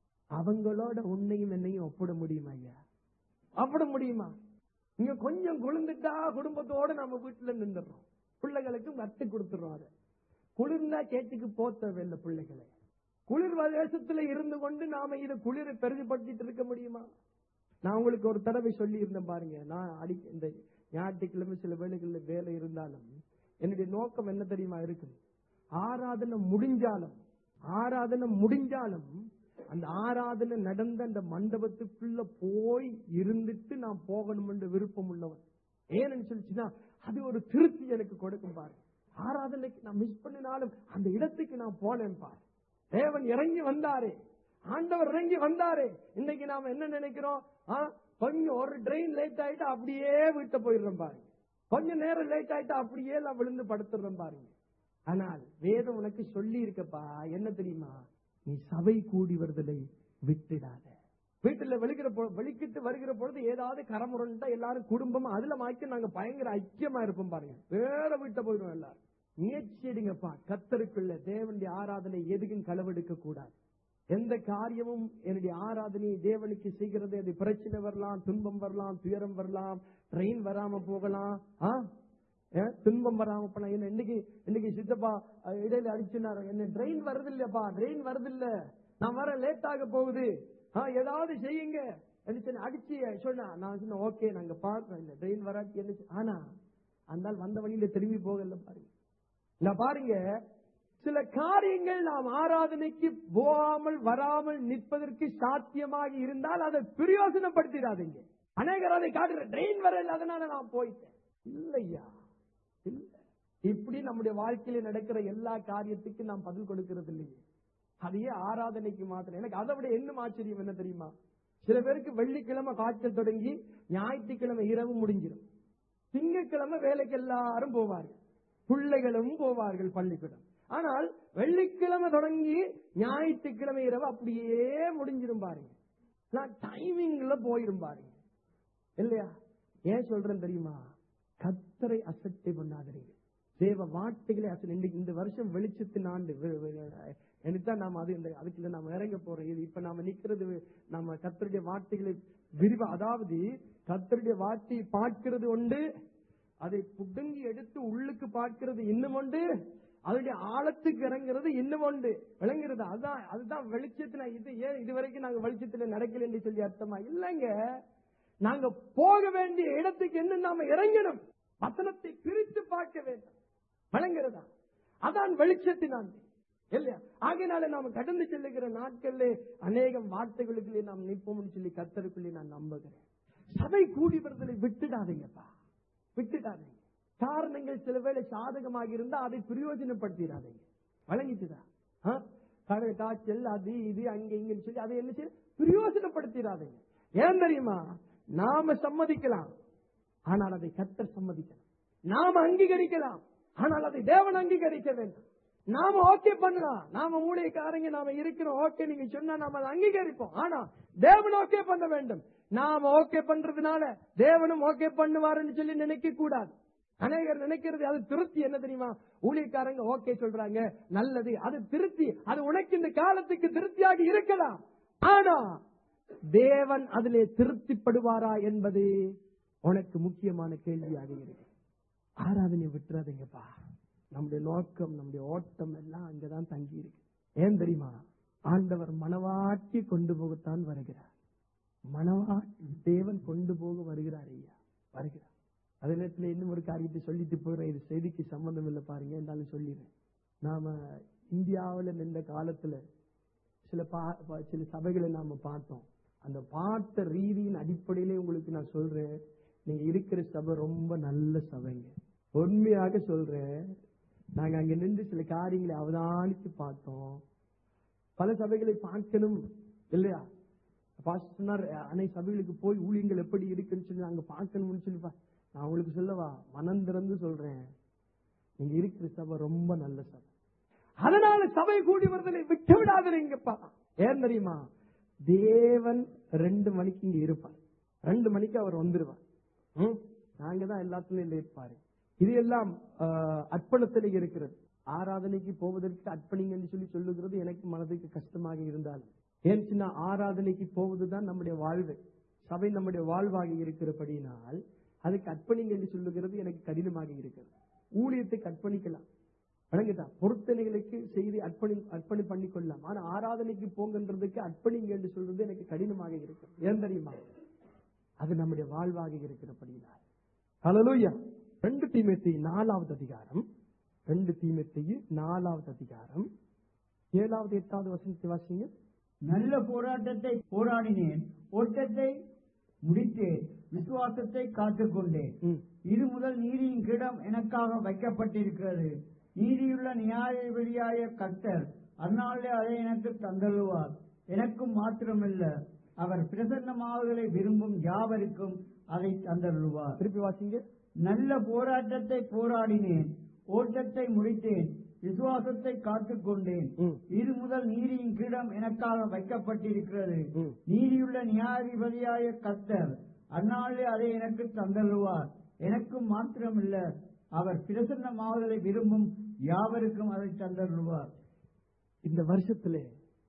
அவங்களோட உன்னையும் என்னையும் ஒப்பிட முடியுமா ஐயா ஒப்பிட முடியுமா இங்க கொஞ்சம் குளிர்ந்துட்டா குடும்பத்தோட நம்ம வீட்டுல நின்றுறோம் பிள்ளைகளுக்கு கத்து கொடுத்துறோம் அதை குளிர்ந்தா கேட்டுக்கு போத்தவில்லை பிள்ளைகளை குளிர் தேசத்துல இருந்து கொண்டு நாம இதை குளிரை பெரிதுபடுத்திட்டு இருக்க முடியுமா நான் உங்களுக்கு ஒரு தடவை சொல்லி இருந்தேன் பாருங்க நான் அடி இந்த ஞாயிற்றுக்கிழமை சில வேலைகள்ல வேலை இருந்தாலும் என்னுடைய நோக்கம் என்ன தெரியுமா இருக்கு ஆராதனை முடிஞ்சாலும் ஆராதனை முடிஞ்சாலும் அந்த ஆராதனை நடந்த அந்த மண்டபத்துக்குள்ள போய் இருந்துட்டு நான் போகணும் என்று விருப்பம் உள்ளவன் ஏன்னு சொல்லிச்சுன்னா அது ஒரு திருப்தி எனக்கு கொடுக்கும் பாரு ஆராதனைக்கு நான் மிஸ் பண்ணினாலும் அந்த இடத்துக்கு நான் போனேன் பாரு தேவன் இறங்கி வந்தாரே ஆண்டவர் இறங்கி வந்தாரே இன்னைக்கு நாம என்ன நினைக்கிறோம் ஆ, கொஞ்சம் ஒரு ட்ரெயின் லேட் ஆயிட்டா அப்படியே வீட்டை போயிடுறோம் பாருங்க கொஞ்ச நேரம் லேட் ஆயிட்டா அப்படியே நான் விழுந்து படுத்துறோம் பாருங்க ஆனால் வேதம் உனக்கு சொல்லி இருக்கப்பா என்ன தெரியுமா நீ சபை கூடி வருதலை விட்டுடாத வீட்டுல வெளிக்கிற பொ- வெளிக்கிட்டு வருகிற பொழுது ஏதாவது கரமுரண்டா எல்லாரும் குடும்பமா அதுல மாய்க்க நாங்க பயங்கர ஐக்கியமா இருப்போம் பாருங்க வேற வீட்டை போயிடுவோம் எல்லாரும் முயற்சி எடுங்கப்பா கத்தருக்குள்ள தேவனுடைய ஆராதனை எதுக்கும் களவெடுக்க கூடாது எந்த காரியமும் என்னுடைய ஆராதனையை தேவனுக்கு செய்கிறது அது பிரச்சனை வரலாம் துன்பம் வரலாம் துயரம் வரலாம் ட்ரெயின் வராம போகலாம் ஆ? ஏ, துன்பம் வராம போனா என்ன இன்னைக்கு இன்னைக்கு சித்தப்பா அஹ், இடையில அடிச்சுனாரு என்ன ட்ரெயின் வருது இல்லப்பா ட்ரெயின் வருது இல்ல நான் வர லேட் ஆக போகுது ஆ, ஏதாவது செய்யுங்க என்ன சொன்ன, அடிச்சு சொன்னா நான் சொன்னேன் ஓகே நாங்க பாக்குறோம் இல்ல ட்ரெயின் வராட்டி என்ன செய்- ஆனா அந்த ஆள் வந்த வழியில திரும்பி போகல பாருங்க நான் பாருங்க சில காரியங்கள் நாம் ஆராதனைக்கு போகாமல் வராமல் நிற்பதற்கு சாத்தியமாக இருந்தால் அதை பிரயோசனப்படுத்திடாதீங்க அநேகர் அதை காட்டுற ட்ரெயின் வரல அதனால நான் போயிட்டேன் இல்லையா இல்ல இப்படி நம்முடைய வாழ்க்கையில நடக்கிற எல்லா காரியத்துக்கும் நாம் பதில் கொடுக்கிறது இல்லையே அதையே ஆராதனைக்கு மாத்திரம் எனக்கு அதை விட இன்னும் ஆச்சரியம் என்ன தெரியுமா சில பேருக்கு வெள்ளிக்கிழமை காய்ச்சல் தொடங்கி ஞாயிற்றுக்கிழமை இரவு முடிஞ்சிடும் திங்கட்கிழமை வேலைக்கு எல்லாரும் போவார்கள் பிள்ளைகளும் போவார்கள் பள்ளிக்கூடம் ஆனால் வெள்ளிக்கிழமை தொடங்கி ஞாயிற்றுக்கிழமை இரவு அப்படியே முடிஞ்சிரும் பாருங்க நான் டைமிங்ல போயிரும் பாருங்க இல்லையா ஏன் சொல்றேன் தெரியுமா கத்தரை அசட்டை பண்ணாதீங்க தேவ வார்த்தைகளை அசை இன்னைக்கு இந்த வருஷம் வெளிச்சத்தின் ஆண்டு எனக்குதான் நாம அது இந்த அதுக்குள்ள நாம இறங்க போறோம் இது இப்ப நாம நிக்கிறது நம்ம கத்தருடைய வார்த்தைகளை விரிவா அதாவது கத்தருடைய வார்த்தையை பார்க்கிறது உண்டு அதை புடுங்கி எடுத்து உள்ளுக்கு பார்க்கிறது இன்னும் உண்டு அதனுடைய ஆழத்துக்கு இறங்குறது இன்னும் உண்டு விளங்குறது அதுதான் அதுதான் வெளிச்சத்துல இது ஏன் இதுவரைக்கும் நாங்க வெளிச்சத்துல நடக்கல என்று சொல்லி அர்த்தமா இல்லைங்க நாங்க போக வேண்டிய இடத்துக்கு இன்னும் நாம இறங்கணும் வசனத்தை பிரித்து பார்க்க வேண்டும் விளங்குறதா அதான் வெளிச்சத்தின் ஆண்டு இல்லையா ஆகையினால நாம கடந்து செல்லுகிற நாட்கள்ல அநேகம் வார்த்தைகளுக்குள்ளே நாம் நிற்போம்னு சொல்லி கத்தருக்குள்ளே நான் நம்புகிறேன் சபை கூடி வருதலை விட்டுடாதீங்கப்பா விட்டுடாதீங்க காரணங்கள் சில வேளை சாதகமாக இருந்தா அதை பிரயோஜனப்படுத்திடாதீங்க வழங்கிச்சுதா ஆ? கடல் காய்ச்சல் அது இது அங்க இங்கன்னு சொல்லி அதை என்ன செய்ய பிரயோஜனப்படுத்திடாதீங்க ஏன் தெரியுமா நாம சம்மதிக்கலாம் ஆனால் அதை கத்தர் சம்மதிக்கலாம் நாம அங்கீகரிக்கலாம் ஆனால் அதை தேவன் அங்கீகரிக்க வேண்டும் நாம ஓகே பண்ணலாம் நாம மூளைக்காரங்க நாம இருக்கிறோம் ஓகே நீங்க சொன்னா நாம அதை அங்கீகரிப்போம் ஆனா தேவன் ஓகே பண்ண வேண்டும் நாம ஓகே பண்றதுனால தேவனும் ஓகே பண்ணுவாருன்னு சொல்லி நினைக்க கூடாது அநேகர் நினைக்கிறது அது திருப்தி என்ன தெரியுமா ஊழியக்காரங்க ஓகே சொல்றாங்க நல்லது அது திருப்தி அது உனக்கு இந்த காலத்துக்கு திருப்தியாக இருக்கலாம் ஆனா தேவன் அதிலே திருப்திப்படுவாரா என்பது உனக்கு முக்கியமான கேள்வியாக இருக்கு ஆராதனை விட்டுறாதீங்கப்பா நம்முடைய நோக்கம் நம்முடைய ஓட்டம் எல்லாம் அங்கதான் தங்கி இருக்கு ஏன் தெரியுமா ஆண்டவர் மனவாட்டி கொண்டு போகத்தான் வருகிறார் மனவாட்டி தேவன் கொண்டு போக வருகிறார் ஐயா வருகிறார் அதே நேரத்தில் இன்னும் ஒரு காரியத்தை சொல்லிட்டு போறேன் இது செய்திக்கு சம்பந்தம் இல்லை பாருங்க இருந்தாலும் சொல்லிடுறேன் நாம இந்தியாவுல நின்ற காலத்துல சில பா- பா- சில சபைகளை நாம பார்த்தோம் அந்த பார்த்த ரீதியின் அடிப்படையிலே உங்களுக்கு நான் சொல்றேன் நீங்க இருக்கிற சபை ரொம்ப நல்ல சபைங்க உண்மையாக சொல்றேன் நாங்க அங்க நின்று சில காரியங்களை அவதானித்து பார்த்தோம் பல சபைகளை பார்க்கணும் இல்லையா பாஸ்டர் சொன்னார் அனை சபைகளுக்கு போய் ஊழியங்கள் எப்படி இருக்குன்னு சொல்லி நாங்க பார்க்கணும்னு சொல்லி பா- நான் உங்களுக்கு சொல்லவா மனம் திறந்து சொல்றேன் நீங்க இருக்கிற சபை ரொம்ப நல்ல சபை அதனால சபை கூடி வருதலை விட்டு விடாதீங்கப்பா ஏன் தெரியுமா தேவன் ரெண்டு மணிக்கு இங்க இருப்பார் ரெண்டு மணிக்கு அவர் வந்துருவார் ம்? நாங்க தான் எல்லாத்துலயும் லேட் பாரு இது எல்லாம் ஆஹ், அர்ப்பணத்திலே இருக்கிறது ஆராதனைக்கு போவதற்கு அர்ப்பணிங்க என்று சொல்லி சொல்லுகிறது எனக்கு மனதுக்கு கஷ்டமாக இருந்தாலும் ஏன் சின்ன ஆராதனைக்கு போவதுதான் நம்முடைய வாழ்வு சபை நம்முடைய வாழ்வாக இருக்கிறபடியினால் அதுக்கு அர்ப்பணிங்க என்று சொல்லுகிறது எனக்கு கடினமாக இருக்கிறது ஊழியத்துக்கு அர்ப்பணிக்கலாம் வழங்குதா பொருத்தனைகளுக்கு செய்து அர்ப்பணி அர்ப்பணி பண்ணி கொள்ளலாம் ஆனா ஆராதனைக்கு போங்கன்றதுக்கு அர்ப்பணிங்க என்று சொல்றது எனக்கு கடினமாக இருக்கிறது ஏன் தெரியுமா அது நம்முடைய வாழ்வாக இருக்கிறபடியினால் ஹalleluya ரெண்டு தீமேத்தி நாலாவது அதிகாரம் ரெண்டு தீமேத்தி நாலாவது அதிகாரம் ஏழாவது எட்டாவது வசனத்தை வாசிங்க நல்ல போராட்டத்தை போராடினேன் ஓட்டத்தை முடித்தேன் விசுவாசத்தை காத்துக்கொண்டேன் ம். இது முதல் நீதியின் கிடம் எனக்காக வைக்கப்பட்டிருக்கிறது நீதியுள்ள நியாயபதியாய கர்த்தர் அந்நாளிலே அதை எனக்கு தந்தருவார் எனக்கும் மாத்திரமல்ல அவர் பிரசன்னமாவதை விரும்பும் யாவருக்கும் அதை தந்தருவார் திருப்பி வாசிங்க நல்ல போராட்டத்தை போராடினேன் ஓட்டத்தை முடித்தேன் விசுவாசத்தை காத்துக்கொண்டேன் ம். இது முதல் நீதியின் கிரீடம் எனக்காக வைக்கப்பட்டிருக்கிறது ம். நீதியுள்ள நியாயாதிபதியாய கர்த்தர் அந்நாளிலே அதை எனக்கு தந்தருவார் எனக்கும் மாத்திரமில்ல அவர் பிரசன்னமாவதை விரும்பும் யாவருக்கும் அதை தந்தருவார் இந்த வருஷத்துல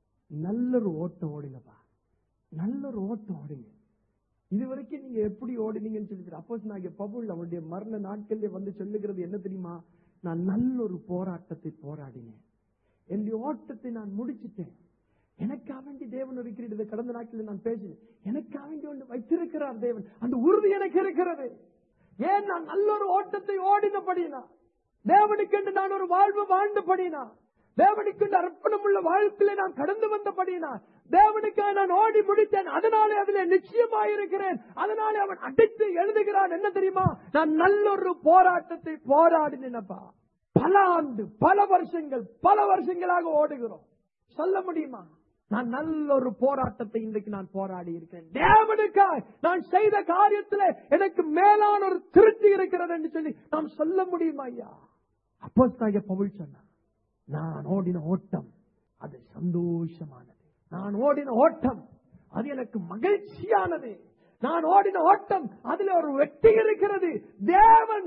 நல்லொரு ஓட்டம் ஓடுங்கப்பா நல்லொரு ஓட்டம் ஓடுங்க இது வரைக்கும் நீங்க எப்படி ஓடினீங்கன்னு சொல்லி அப்போ நான் பவுல் அவருடைய மரண நாட்கள்ல வந்து சொல்லுகிறது என்ன தெரியுமா நான் நல்லொரு போராட்டத்தை போராடினேன் என்னுடைய ஓட்டத்தை நான் முடிச்சிட்டேன் எனக்காக வேண்டி தேவன் இருக்கிறது கடந்த நாட்களில் நான் பேசினேன் எனக்காக வேண்டி ஒன்று வைத்திருக்கிறார் தேவன் அந்த உறுதி எனக்கு இருக்கிறது ஏன் நான் நல்லொரு ஓட்டத்தை ஓடினபடினா தேவனுக்கென்று நான் ஒரு வாழ்வு வாழ்ந்தபடினா தேவனுக்கென்று அர்ப்பணம் உள்ள வாழ்க்கையில நான் கடந்து வந்தபடினா தேவனுக்காக நான் ஓடி முடித்தேன் அதனாலே அதிலே நிச்சயமாயிருக்கிறேன் அதனாலே அவன் அடித்து எழுதுகிறான் என்ன தெரியுமா நான் நல்லொரு போராட்டத்தை போராடினப்பா பல ஆண்டு பல வருஷங்கள் பல வருஷங்களாக ஓடுகிறோம் சொல்ல முடியுமா நான் நல்ல ஒரு போராட்டத்தை இன்றைக்கு நான் போராடி இருக்கிறேன் தேவனுக்காய் நான் செய்த காரியத்தில் எனக்கு மேலான ஒரு திருப்தி இருக்கிறது என்று சொல்லி நாம் சொல்ல முடியுமா ஐயா அப்போ பவுல் சொன்னான் நான் ஓடின ஓட்டம் அது சந்தோஷமானது நான் ஓடின ஓட்டம் அது எனக்கு மகிழ்ச்சியானது நான் ஓடின ஓட்டம் அதுல ஒரு வெற்றி இருக்கிறது தேவன்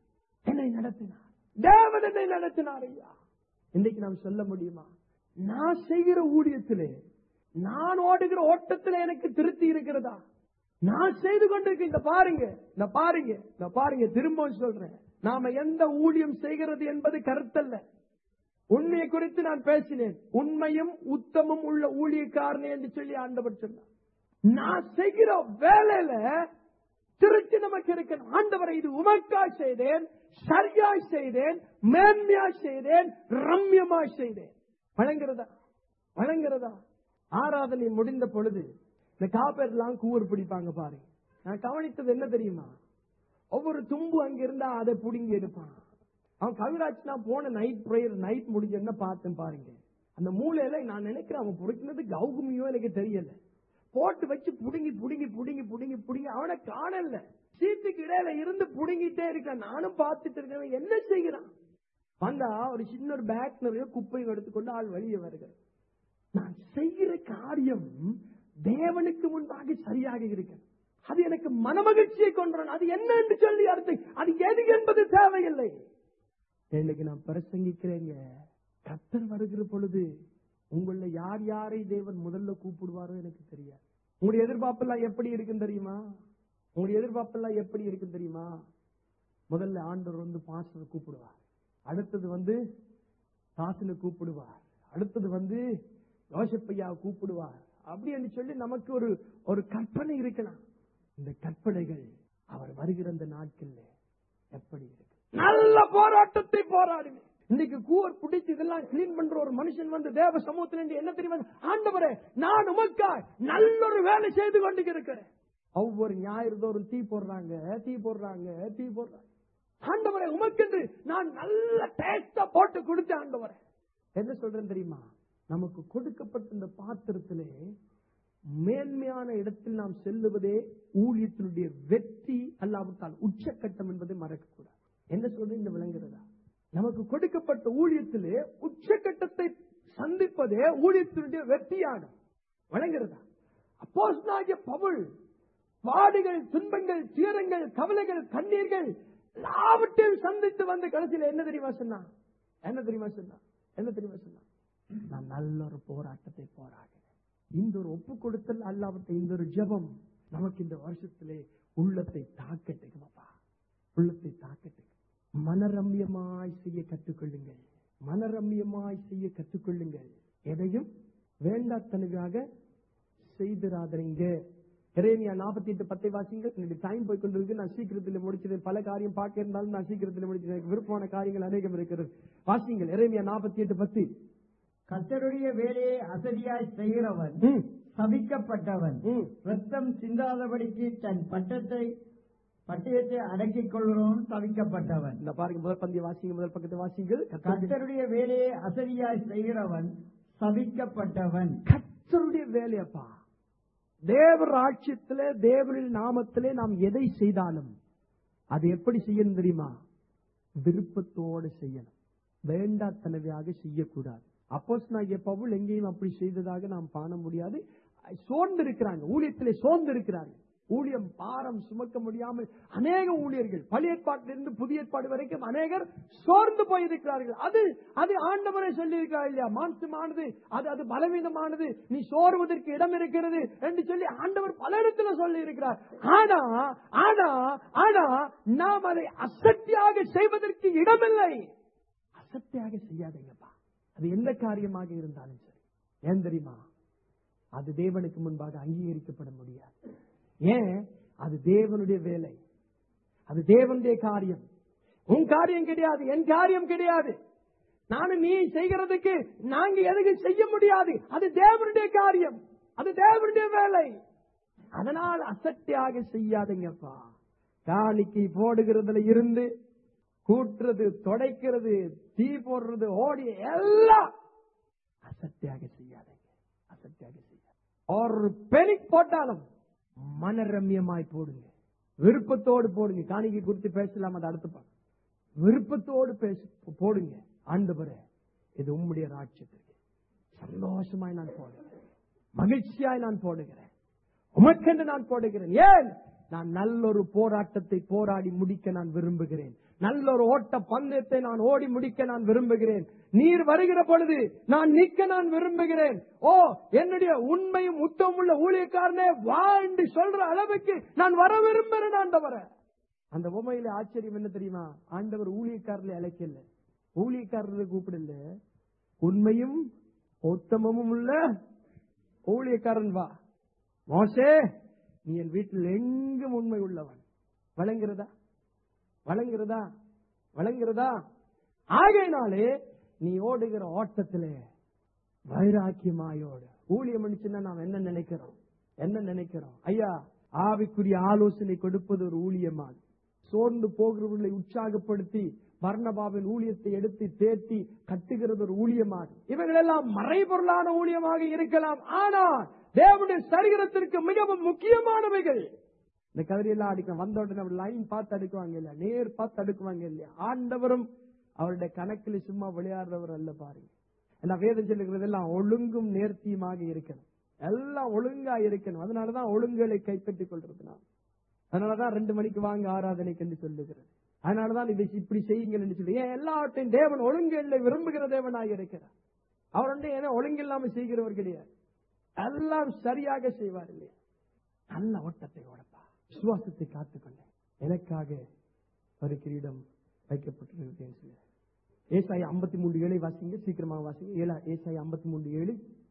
என்னை நடத்தினார் தேவன் என்னை நடத்தினார் ஐயா இன்னைக்கு நாம் சொல்ல முடியுமா நான் செய்கிற ஊழியத்திலே நான் ஓடுகிற ஓட்டத்திலே எனக்கு திருப்தி இருக்கிறதா நான் செய்து கொண்டிருக்க இந்த பாருங்க இந்த பாருங்க இந்த பாருங்க திரும்பவும் சொல்றேன் நாம எந்த ஊழியம் செய்கிறது என்பது கருத்தல்ல உண்மையை குறித்து நான் பேசினேன் உண்மையும் உத்தமும் உள்ள ஊழியக்காரனே என்று சொல்லி ஆண்டவர் சொன்னார் நான் செய்கிற வேலையில திருச்சி நமக்கு இருக்கணும் ஆண்டவரை இது உமக்காய் செய்தேன் சரியாய் செய்தேன் மேன்மையாய் செய்தேன் ரம்யமாய் செய்தேன் வழங்குறதா வழங்குறதா ஆராதனை முடிந்த பொழுது இந்த காப்பேர்லாம் கூவர் பிடிப்பாங்க பாருங்க நான் கவனித்தது என்ன தெரியுமா ஒவ்வொரு தும்பு அங்க இருந்தா அதை புடுங்கி எடுப்பான் அவன் கவிராஜ் நான் போன நைட் ப்ரேயர் நைட் முடிஞ்ச பார்த்தேன் பாருங்க அந்த மூலையில நான் நினைக்கிறேன் அவன் புடிக்கிறது கௌகுமியோ எனக்கு தெரியல போட்டு வச்சு புடுங்கி புடுங்கி புடுங்கி புடுங்கி புடுங்கி அவனை காணல சீட்டுக்கு இடையில இருந்து புடுங்கிட்டே இருக்கான் நானும் பார்த்துட்டு இருக்கேன் என்ன செய்கிறான் வந்தா ஒரு சின்ன ஒரு பேக் நிறைய குப்பையும் எடுத்துக்கொண்டு ஆள் வெளியே வருகிறார் நான் செய்கிற காரியம் தேவனுக்கு முன்பாக சரியாக இருக்கு அது எனக்கு மனமகிழ்ச்சியை கொண்டான் அது என்ன என்று சொல்லி அர்த்தம் அது எது என்பது தேவையில்லை இன்னைக்கு நான் பிரசங்கிக்கிறேங்க கத்தர் வருகிற பொழுது உங்கள யார் யாரை தேவன் முதல்ல கூப்பிடுவாரோ எனக்கு தெரியாது உங்களுடைய எதிர்பார்ப்பெல்லாம் எப்படி இருக்குன்னு தெரியுமா உங்களுடைய எதிர்பார்ப்பெல்லாம் எப்படி இருக்குன்னு தெரியுமா முதல்ல ஆண்டவர் வந்து பாஸ்டர் கூப்பிடுவார் அடுத்தது வந்து தாசில கூப்பிடுவார் அடுத்தது வந்து யோசப்பையா கூப்பிடுவார் அப்படி என்று சொல்லி நமக்கு ஒரு ஒரு கற்பனை இருக்கலாம் இந்த கற்பனைகள் அவர் வருகிற அந்த நாட்கள்ல எப்படி இருக்கு நல்ல போராட்டத்தை போராடுங்க இன்னைக்கு கூவர் பிடிச்சு இதெல்லாம் கிளீன் பண்ற ஒரு மனுஷன் வந்து தேவ சமூகத்தில் இருந்து என்ன தெரியுமா ஆண்டவரே நான் உமக்காய் நல்ல ஒரு வேலை செய்து கொண்டு இருக்கிறேன் ஒவ்வொரு ஞாயிறு தோறும் தீ போடுறாங்க தீ போடுறாங்க தீ போடுறாங்க ஆண்டவரே உமக்கென்று நான் நல்ல டேஸ்டா போட்டு கொடுத்தேன் ஆண்டவரே என்ன சொல்றேன் தெரியுமா நமக்கு கொடுக்கப்பட்ட இந்த பாத்திரத்திலே மேன்மையான இடத்தில் நாம் செல்லுவதே ஊழியத்தினுடைய வெற்றி அல்லாவிட்டால் உச்சக்கட்டம் என்பதை மறக்கக்கூடாது என்ன சொல்றது இந்த விளங்குறதா நமக்கு கொடுக்கப்பட்ட ஊழியத்திலே உச்சக்கட்டத்தை சந்திப்பதே ஊழியத்தினுடைய வெற்றியாகும் வழங்குறதா அப்போஸ் பவுல் பாடுகள் துன்பங்கள் துயரங்கள் கவலைகள் கண்ணீர்கள் எல்லாவற்றையும் சந்தித்து வந்து கடைசியில என்ன தெரியுமா சொன்னா என்ன தெரியுமா சொன்னா என்ன தெரியுமா சொன்னா நான் நல்ல ஒரு போராட்டத்தை போராடினேன் இந்த ஒரு ஒப்பு கொடுத்தல் அல்லாவிட்ட இந்த ஒரு ஜெபம் நமக்கு இந்த வருஷத்திலே உள்ளத்தை தாக்கட்டுங்கப்பா உள்ளத்தை தாக்கட்டு மனரம்யமாய் செய்ய கற்றுக்கொள்ளுங்கள் மனரம்யமாய் செய்ய கற்றுக்கொள்ளுங்கள் எதையும் வேண்டாத்தனவாக செய்திராதீங்க எரேமியா நாற்பத்தி எட்டு பத்தை வாசிங்கள் என்னுடைய டைம் போய் கொண்டிருக்கு நான் சீக்கிரத்தில் முடிச்சிருக்கேன் பல காரியம் பார்க்க இருந்தாலும் நான் சீக்கிரத்தில் முடிச்சிருக்கேன் எனக்கு விருப்பமான காரியங்கள் அநேகம் இருக்கிறது வாசிங்கள் எரேமியா நாற்பத்தி எட்டு பத்து கர்த்தருடைய வேலையை அசதியாய் செய்கிறவன் ம், சபிக்கப்பட்டவன் ம். ரத்தம் சிந்தாதபடிக்கு தன் பட்டத்தை பட்டயத்தை அடக்கிக் கொள்கிறவன் சபிக்கப்பட்டவன் இந்த பாருங்க முதல் பந்திய வாசிங்க முதல் பக்கத்தை வாசிங்கள் கர்த்தருடைய- கர்த்தருடைய வேலையை அசதியாய் செய்கிறவன் சபிக்கப்பட்டவன் கர்த்தருடைய வேலையப்பா தேவ ராட்சியத்திலே தேவனின் நாமத்திலே நாம் எதை செய்தாலும் அது எப்படி செய்யணும் தெரியுமா விருப்பத்தோடு செய்யணும் வேண்டாத்தனவையாக செய்யக்கூடாது அப்போஸ் நான் பவுல் எங்கேயும் அப்படி செய்ததாக நாம் காண முடியாது சோர்ந்து இருக்கிறாங்க ஊழியத்திலே சோர்ந்து இருக்கிறாங்க ஊழியம் பாரம் சுமக்க முடியாமல் அநேக ஊழியர்கள் பழைய ஏற்பாட்டிலிருந்து புதிய ஏற்பாடு வரைக்கும் அநேகர் சோர்ந்து போயிருக்கிறார்கள் அது அது ஆண்டவரை சொல்லி இருக்கிறார் இல்லையா மாம்சமானது அது அது பலவீனமானது நீ சோர்வதற்கு இடம் இருக்கிறது என்று சொல்லி ஆண்டவர் பல இடத்துல சொல்லி இருக்கிறார் ஆனா ஆனா ஆனா நாம் அதை அசத்தியாக செய்வதற்கு இடமில்லை அசத்தியாக செய்யாதீங்கப்பா அது எந்த காரியமாக இருந்தாலும் சரி ஏன் தெரியுமா அது தேவனுக்கு முன்பாக அங்கீகரிக்கப்பட முடியாது ஏன் அது தேவனுடைய வேலை அது தேவனுடைய காரியம் உன் காரியம் கிடையாது என் காரியம் கிடையாது நானும் நீ செய்கிறதுக்கு நாங்க எதுக்கு செய்ய முடியாது அது தேவனுடைய காரியம் அது தேவனுடைய வேலை அதனால் அசட்டியாக செய்யாதீங்கப்பா காணிக்கை போடுகிறதுல இருந்து கூட்டுறது தொடைக்கிறது தீ போடுறது ஓடி எல்லாம் அசத்தியாக செய்யாதீங்க அசத்தியாக செய்யாத ஒரு பெனிக் போட்டாலும் மனரம்யமாய் போடுங்க விருப்பத்தோடு போடுங்க காணிக்கை குறித்து பேசலாம் அது அடுத்து பார்க்கலாம். விருப்பத்தோடு பேச போடுங்க ஆண்டவரே இது உம்முடைய ராட்சியத்திற்கு சந்தோஷமாய் நான் போடுகிறேன் மகிழ்ச்சியாய் நான் போடுகிறேன் உமக்கென்று நான் போடுகிறேன் ஏன் நான் நல்லொரு போராட்டத்தை போராடி முடிக்க நான் விரும்புகிறேன் நல்லொரு ஓட்ட பந்தயத்தை நான் ஓடி முடிக்க நான் விரும்புகிறேன் நீர் வருகிற பொழுது நான் நிக்க நான் விரும்புகிறேன் ஓ என்னுடைய உண்மையும் உத்தமுள்ள ஊழியக்காரனே வா என்று சொல்ற அளவுக்கு நான் வர விரும்புகிறேன் ஆண்டவரை அந்த உமையில ஆச்சரியம் என்ன தெரியுமா ஆண்டவர் ஊழியக்காரர்ல அழைக்கல ஊழியக்காரர்களை கூப்பிடல உண்மையும் உத்தமமும் உள்ள ஊழியக்காரன் வா மோசே நீ என் வீட்டில் எங்கும் உண்மை உள்ளவன் வழங்குறதா வழங்குறதா வழங்குறதா ஆகையினாலே நீ ஓடுகிற ஓட்டத்திலே வைராக்கியமாயோடு ஊழியம் அடிச்சுன்னா நாம் என்ன நினைக்கிறோம் என்ன நினைக்கிறோம் ஐயா ஆவிக்குரிய ஆலோசனை கொடுப்பது ஒரு ஊழியமாக சோர்ந்து போகிறவர்களை உற்சாகப்படுத்தி பர்ணபாவின் ஊழியத்தை எடுத்து தேத்தி கட்டுகிறது ஒரு ஊழியமாக இவைகள் எல்லாம் மறைபொருளான ஊழியமாக இருக்கலாம் ஆனால் தேவனுடைய சரீரத்திற்கு மிகவும் முக்கியமானவைகள் இந்த கதிரியெல்லாம் அடிக்கும் வந்த உடனே அவர் லைன் பார்த்து அடுக்குவாங்க இல்லையா நேர் பார்த்து அடுக்குவாங்க இல்லையா ஆண்டவரும் அவருடைய கணக்கில் சும்மா விளையாடுறவர் அல்ல பாருங்க ஏன்னா வேதம் சொல்லுகிறது எல்லாம் ஒழுங்கும் நேர்த்தியுமாக இருக்கணும் எல்லாம் ஒழுங்கா இருக்கணும் அதனாலதான் ஒழுங்குகளை கைப்பற்றிக் கொள்றதுனால அதனாலதான் ரெண்டு மணிக்கு வாங்க ஆராதனைக்கு என்று சொல்லுகிறது அதனாலதான் இதை இப்படி செய்யுங்கள் என்று சொல்லி ஏன் எல்லாவற்றையும் தேவன் ஒழுங்குகளை விரும்புகிற தேவனாக இருக்கிறார் அவர் வந்து ஏன்னா ஒழுங்கு இல்லாம செய்கிறவர் கிடையாது எல்லாம் சரியாக செய்வார் இல்லையா நல்ல ஓட்டத்தை ஓடப்பா விசுவாசத்தை காத்துக்கொண்டேன் எனக்காக ஒரு கிரீடம் வைக்கப்பட்டிருக்கிறேன் சொல்லி ஏசாய் ஐம்பத்தி மூன்று ஏழை வாசிங்க சீக்கிரமாக வாசிங்க ஏழா ஏசாய் ஐம்பத்தி மூன்று ஏழு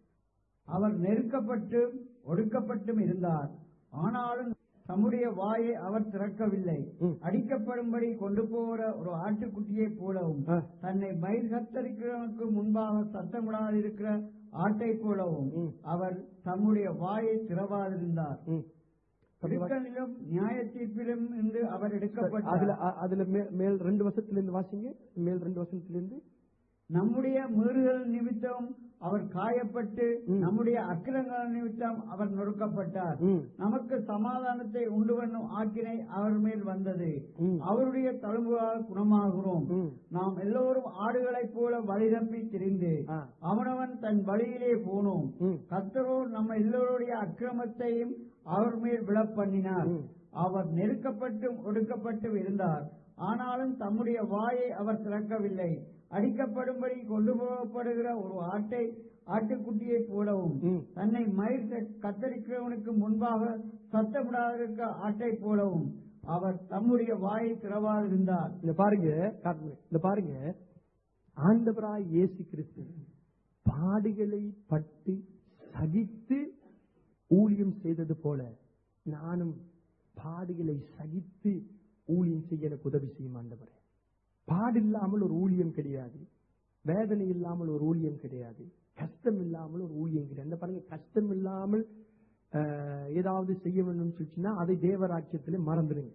அவர் நெருக்கப்பட்டும் ஒடுக்கப்பட்டும் இருந்தார் ஆனாலும் தம்முடைய வாயை அவர் திறக்கவில்லை ம். அடிக்கப்படும்படி கொண்டு போகிற ஒரு ஆட்டுக்குட்டியைப் போலவும் ஆ. தன்னை மயிர் கத்தரிக்கிறவனுக்கு முன்பாக சத்தமிடாதிருக்கிற ஆட்டை போலவும் ம். அவர் தம்முடைய வாயை திறவாதிருந்தார் ம். திருக்கனிலும் நியாய தீர்ப்பிலும் இருந்து அவர் அதுல எடுக்கப்பட்டார் அ- அதுல மே- மேல் ரெண்டு வருஷத்திலிருந்து வாசிங்க மேல் ரெண்டு வருஷத்திலிருந்து நம்முடைய மீறுதல் நிமித்தம் அவர் காயப்பட்டு ம். நம்முடைய அக்கிரங்கள் நிமித்தம் அவர் நொறுக்கப்பட்டார் ம். நமக்கு சமாதானத்தை உண்டு பண்ணும் ஆக்கினை அவர் மேல் வந்தது ம். அவருடைய தழும்புகளால் குணமாகிறோம் ம். நாம் எல்லோரும் ஆடுகளைப் போல வழிதப்பி திரிந்து ஆ. அவனவன் தன் வழியிலே போனோம் ம். கர்த்தரோ நம்ம எல்லோருடைய அக்கிரமத்தையும் அவர் மேல் விழப் பண்ணினார் ம். அவர் நெருக்கப்பட்டும் ஒடுக்கப்பட்டும் இருந்தார் ஆனாலும் தம்முடைய வாயை அவர் திறக்கவில்லை அடிக்கப்படும்படி கொண்டு போகப்படுகிற ஒரு ஆட்டை ஆட்டுக்குட்டியைப் போலவும் ம். தன்னை மயிர் க- கத்தரிக்கிறவனுக்கு முன்பாக சத்தமிடாதிருக்க ஆட்டைப் போலவும் அவர் தம்முடைய வாயை திறவாதிருந்தார் இந்த பாருங்க காட்டுங்க இந்த பாருங்க ஆண்டவராய் இயேசு கிறிஸ்து பாடுகளை பட்டு சகித்து ஊழியம் செய்தது போல நானும் பாடுகளை சகித்து ஊழியம் செய்ய எனக்கு உதவி செய்யும் ஆண்டவரே பாடில்லாமல் ஒரு ஊழியம் கிடையாது வேதனை இல்லாமல் ஒரு ஊழியம் கிடையாது கஷ்டம் இல்லாமல் ஒரு ஊழியம் கிடையாது இந்த பாருங்க கஷ்டம் இல்லாமல் அஹ், ஏதாவது செய்ய வேண்டும் சொல்லிச்சுன்னா அதை தேவராட்சியத்திலே மறந்துடுங்க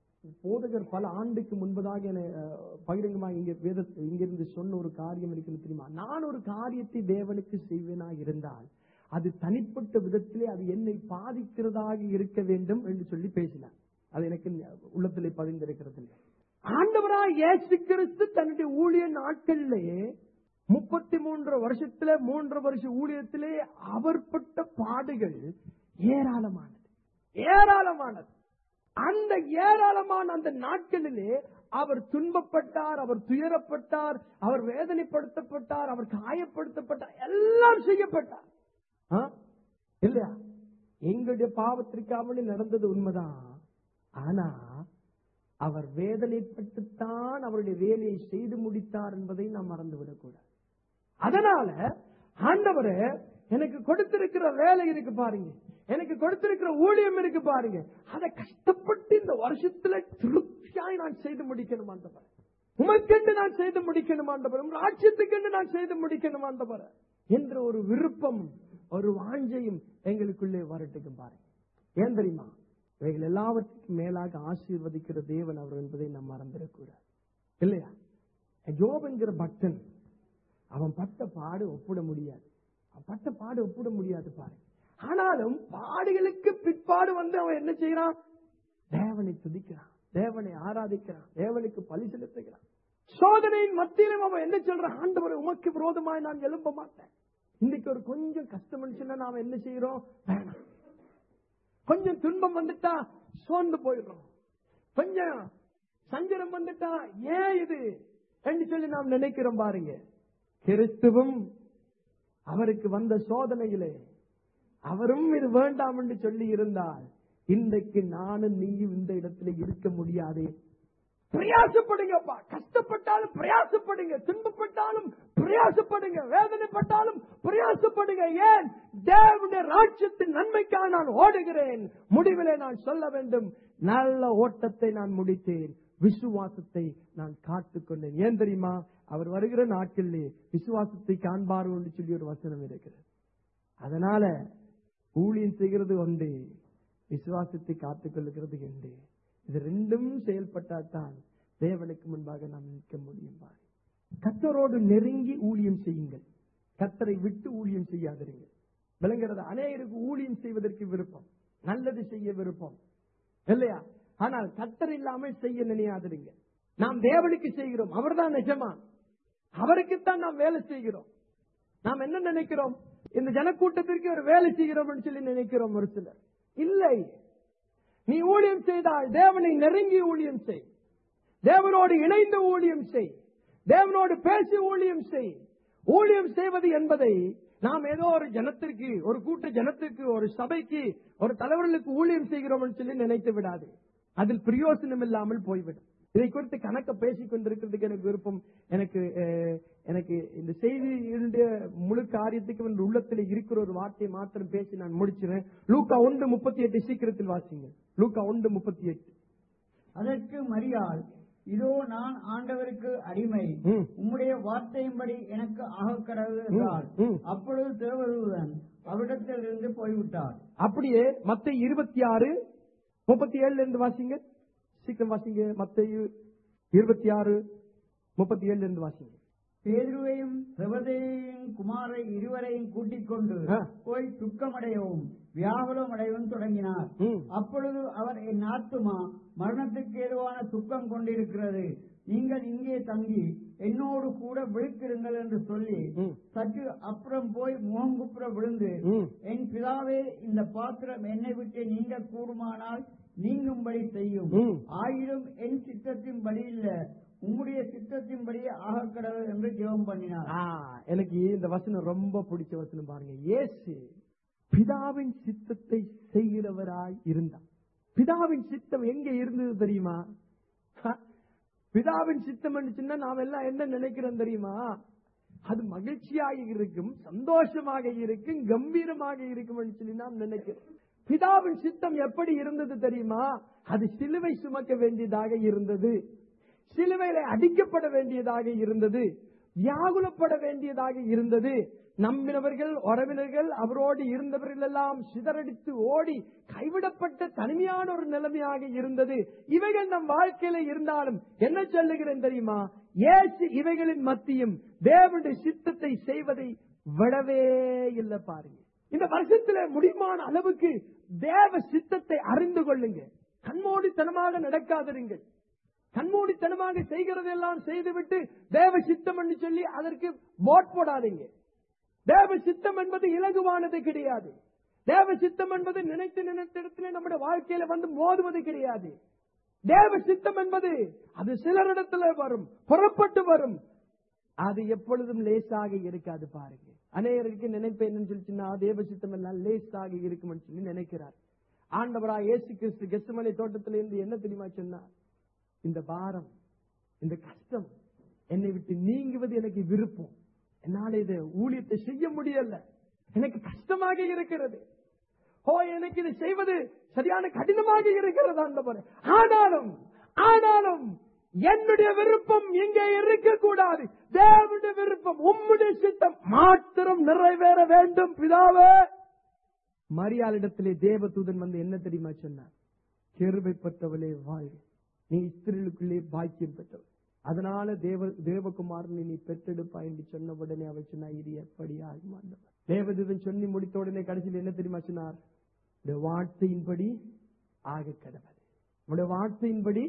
போதகர் பல ஆண்டுக்கு முன்பதாக என பகிரங்கமாக இங்க வேத இங்கிருந்து சொன்ன ஒரு காரியம் இருக்கிறது தெரியுமா நான் ஒரு காரியத்தை தேவனுக்கு செய்வேனா இருந்தால் அது தனிப்பட்ட விதத்திலே அது என்னை பாதிக்கிறதாக இருக்க வேண்டும் என்று சொல்லி பேசினார் அது எனக்கு உள்ளத்திலே பதிந்திருக்கிறது இல்லை ஆண்டவராய் இயேசு கிறிஸ்து தன்னுடைய ஊழிய நாட்களிலே முப்பத்தி மூன்று வருஷத்துல மூன்று வருஷ ஊழியத்திலே அவர் பட்ட பாடுகள் ஏராளமானது ஏராளமானது அந்த ஏராளமான அந்த நாட்களிலே அவர் துன்பப்பட்டார் அவர் துயரப்பட்டார் அவர் வேதனைப்படுத்தப்பட்டார் அவர் காயப்படுத்தப்பட்டார் எல்லாம் செய்யப்பட்டார் ஆ? இல்லையா எங்களுடைய பாவத்திற்காமலே நடந்தது உண்மைதான் ஆனா அவர் வேதனைப்பட்டுத்தான் அவருடைய வேலையை செய்து முடித்தார் என்பதை நாம் மறந்துவிடக் கூடாது அதனால ஆண்டவரே எனக்கு கொடுத்திருக்கிற வேலை இருக்கு பாருங்க எனக்கு கொடுத்திருக்கிற ஊழியம் இருக்கு பாருங்க அதை கஷ்டப்பட்டு இந்த வருஷத்துல திருப்தியாய் நான் செய்து முடிக்கணும் ஆண்டவர் உமக்கென்று நான் செய்து முடிக்கணும் ஆண்டவர் உங்க ராட்சியத்துக்கென்று நான் செய்து முடிக்கணும் ஆண்டவர் என்ற ஒரு விருப்பம் ஒரு வாஞ்சையும் எங்களுக்குள்ளே வரட்டுக்கு பாருங்க ஏன் தெரியுமா இவைகள் எல்லாவற்றுக்கும் மேலாக ஆசீர்வதிக்கிற தேவன் அவர் என்பதை நாம் மறந்துடக்கூடாது இல்லையா ஜோப் என்கிற பக்தன் அவன் பட்ட பாடு ஒப்பிட முடியாது அவன் பட்ட பாடு ஒப்பிட முடியாது பாரு ஆனாலும் பாடுகளுக்கு பிற்பாடு வந்து அவன் என்ன செய்யறான் தேவனை துதிக்கிறான் தேவனை ஆராதிக்கிறான் தேவனுக்கு பலி செலுத்துகிறான் சோதனையின் மத்தியிலும் அவன் என்ன சொல்றான் ஆண்டவர் உமக்கு விரோதமாய் நான் எழும்ப மாட்டேன் இன்னைக்கு ஒரு கொஞ்சம் கஷ்டம் சொன்னா நாம என்ன செய்யறோம் வேணாம் கொஞ்சம் துன்பம் வந்துட்டா சோர்ந்து போயிடுறோம் கொஞ்சம் சஞ்சலம் வந்துட்டா ஏன் இது என்று சொல்லி நாம் நினைக்கிறோம் பாருங்க கிறிஸ்துவும் அவருக்கு வந்த சோதனையிலே அவரும் இது வேண்டாம் என்று சொல்லி இருந்தால் இன்றைக்கு நானும் நீயும் இந்த இடத்துல இருக்க முடியாதே பிரயாசப்படுங்கப்பா கஷ்டப்பட்டாலும் பிரயாசப்படுங்க துன்பப்பட்டாலும் பிரயாசப்படுங்க வேதனைப்பட்டாலும் பிரயாசப்படுங்க ஏன் தேவனுடைய ராட்சியத்தின் நன்மைக்காக நான் ஓடுகிறேன் முடிவிலே நான் சொல்ல வேண்டும் நல்ல ஓட்டத்தை நான் முடித்தேன் விசுவாசத்தை நான் காத்துக்கொண்டேன் ஏன் தெரியுமா அவர் வருகிற நாட்களிலே விசுவாசத்தை காண்பார்கள் என்று சொல்லி ஒரு வசனம் இருக்கிறது அதனால ஊழியம் செய்கிறது ஒன்று விசுவாசத்தை காத்துக் கொள்ளுகிறது ஒன்று இது ரெண்டும் செயல்பட்டால்தான் தேவனுக்கு முன்பாக நாம் நிற்க முடியும் பாரு. கர்த்தரோடு நெருங்கி ஊழியம் செய்யுங்கள் கத்தரை விட்டு ஊழியம் செய்யாதிருங்கள் விளங்குறது அநேகருக்கு ஊழியம் செய்வதற்கு விருப்பம் நல்லது செய்ய விருப்பம் இல்லையா ஆனால் கத்தர் இல்லாமல் செய்ய நினையாதிருங்க நாம் தேவனுக்கு செய்கிறோம் அவர்தான் நிஜமா அவருக்குத்தான் நாம் வேலை செய்கிறோம் நாம் என்ன நினைக்கிறோம் இந்த ஜனக்கூட்டத்திற்கு ஒரு வேலை செய்கிறோம் சொல்லி நினைக்கிறோம் ஒரு சிலர் இல்லை நீ ஊழியம் செய்தால் தேவனை நெருங்கி ஊழியம் செய் தேவனோடு இணைந்து ஊழியம் செய் தேவனோடு பேசி ஊழியம் செய் ஊழியம் செய்வது என்பதை நாம் ஏதோ ஒரு ஜனத்திற்கு ஒரு கூட்ட ஜனத்திற்கு ஒரு சபைக்கு ஒரு தலைவர்களுக்கு ஊழியம் செய்கிறோம் சொல்லி நினைத்து விடாது அதில் பிரயோசனம் இல்லாமல் போய்விடும் இதை குறித்து கணக்க பேசிக் கொண்டிருக்கிறதுக்கு எனக்கு விருப்பம் எனக்கு அஹ், எனக்கு இந்த செய்தியினுடைய முழு காரியத்துக்கு என் உள்ளத்தில் இருக்கிற ஒரு வார்த்தையை மாத்திரம் பேசி நான் முடிச்சிருவேன் லூக்கா ஒன்று முப்பத்தி எட்டு சீக்கிரத்தில் வாசிங்க லூக்கா ஒன்று முப்பத்தி எட்டு அதற்கு மரியாள் இதோ நான் ஆண்டவருக்கு அடிமை ம். உம்முடைய வார்த்தையின்படி எனக்கு ஆகக்கடவு என்றாள் ம். அப்பொழுது தேவதூதன் அவ்விடத்திலிருந்து போய்விட்டார் அப்படியே மத்த இருபத்தி ஆறு முப்பத்தி ஏழுல இருந்து வாசிங்க சீக்கிரம் வாசிங்க மத்த இருபத்தி ஆறு முப்பத்தி ஏழுல இருந்து வாசிங்க பேதுருவையும் செவதையும் குமாரை இருவரையும் கூட்டிக் கொண்டு ஆ. போய் துக்கமடையவும் வியாகுலம் அடையவும் தொடங்கினார் ம். அப்பொழுது அவர் என் ஆத்துமா மரணத்துக்கு ஏதுவான துக்கம் கொண்டிருக்கிறது நீங்கள் இங்கே தங்கி என்னோடு கூட விழித்திருங்கள் என்று சொல்லி ம். சற்று அப்புறம் போய் முகங்குப்புற விழுந்து ம். என் பிதாவே இந்த பாத்திரம் என்னை விட்டு நீங்க கூடுமானால் நீங்கும்படி செய்யும் ம். ஆயினும் என் சித்தத்தின்படி இல்ல உம்முடைய சித்தத்தின்படி ஆகக்கடவு என்று ஜெபம் பண்ணினார் ஆ, எனக்கு இந்த வசனம் ரொம்ப பிடிச்ச வசனம் பாருங்க இயேசு பிதாவின் சித்தத்தை செய்கிறவராய் இருந்தார் பிதாவின் சித்தம் எங்க இருந்தது தெரியுமா ஹ, பிதாவின் சித்தம் சொன்னா நாம் எல்லாம் என்ன நினைக்கிறோம் தெரியுமா அது மகிழ்ச்சியாக இருக்கும் சந்தோஷமாக இருக்கும் கம்பீரமாக இருக்கும் சொல்லி நாம் நினைக்கிறோம் பிதாவின் சித்தம் எப்படி இருந்தது தெரியுமா அது சிலுவை சுமக்க வேண்டியதாக இருந்தது சிலுவையில அடிக்கப்பட வேண்டியதாக இருந்தது வியாகுலப்பட வேண்டியதாக இருந்தது நம்பினவர்கள் உறவினர்கள் அவரோடு இருந்தவர்கள் எல்லாம் சிதறடித்து ஓடி கைவிடப்பட்ட தனிமையான ஒரு நிலைமையாக இருந்தது இவைகள் நம் வாழ்க்கையில இருந்தாலும் என்ன சொல்லுகிறேன் தெரியுமா ஏசு இவைகளின் மத்தியும் தேவனுடைய சித்தத்தை செய்வதை விடவே இல்லை பாருங்க இந்த வருஷத்துல முடியுமான அளவுக்கு தேவ சித்தத்தை அறிந்து கொள்ளுங்க கண்மூடித்தனமாக நடக்காதிருங்கள் கண்மூடித்தனமாக செய்கிறதெல்லாம் செய்துவிட்டு தேவ சித்தம் என்று சொல்லி அதற்கு போட் போடாதீங்க தேவ சித்தம் என்பது இலகுவானது கிடையாது தேவ சித்தம் என்பது நினைத்து நினைத்த இடத்துல நம்முடைய வாழ்க்கையில வந்து மோதுவது கிடையாது தேவ சித்தம் என்பது அது சிலரிடத்துல வரும் புறப்பட்டு வரும் அது எப்பொழுதும் லேசாக இருக்காது பாருங்க அநேகருக்கு நினைப்பேன் என்னன்னு சொல்லிச்சுன்னா தேவ சித்தம் எல்லாம் லேசாக இருக்கும்னு சொல்லி நினைக்கிறார் ஆண்டவரா இயேசு கிறிஸ்து கெஸ்மலை தோட்டத்திலிருந்து இருந்து என்ன தெரியுமா சொன்னார் இந்த பாரம் இந்த கஷ்டம் என்னை விட்டு நீங்குவது எனக்கு விருப்பம் என்னால இதை ஊழியத்தை செய்ய முடியல எனக்கு கஷ்டமாக இருக்கிறது ஓ எனக்கு இதை செய்வது சரியான கடினமாக இருக்கிறது ஆண்டவரே ஆனாலும் ஆனாலும் என்னுடைய விருப்பம் இங்கே இருக்கக்கூடாது தேவனுடைய விருப்பம் உம்முடைய சித்தம் மாத்திரம் நிறைவேற வேண்டும் பிதாவே மரியாளிடத்திலே தேவதூதன் வந்து என்ன தெரியுமா சொன்னார் கிருபை பெற்றவளே வாழ்க நீ ஸ்திரீகளுக்குள்ளே பாக்கியம் பெற்றவள் அதனால தேவ தேவகுமாரனை நீ பெற்றெடுப்பா என்று சொன்ன உடனே அவர் சொன்னா இது எப்படி ஆகும் ஆண்டவர் தேவதூதன் சொல்லி முடித்த உடனே கடைசியில் என்ன தெரியுமா சொன்னார் இந்த வார்த்தையின்படி ஆக கிடவது உடைய வார்த்தையின்படி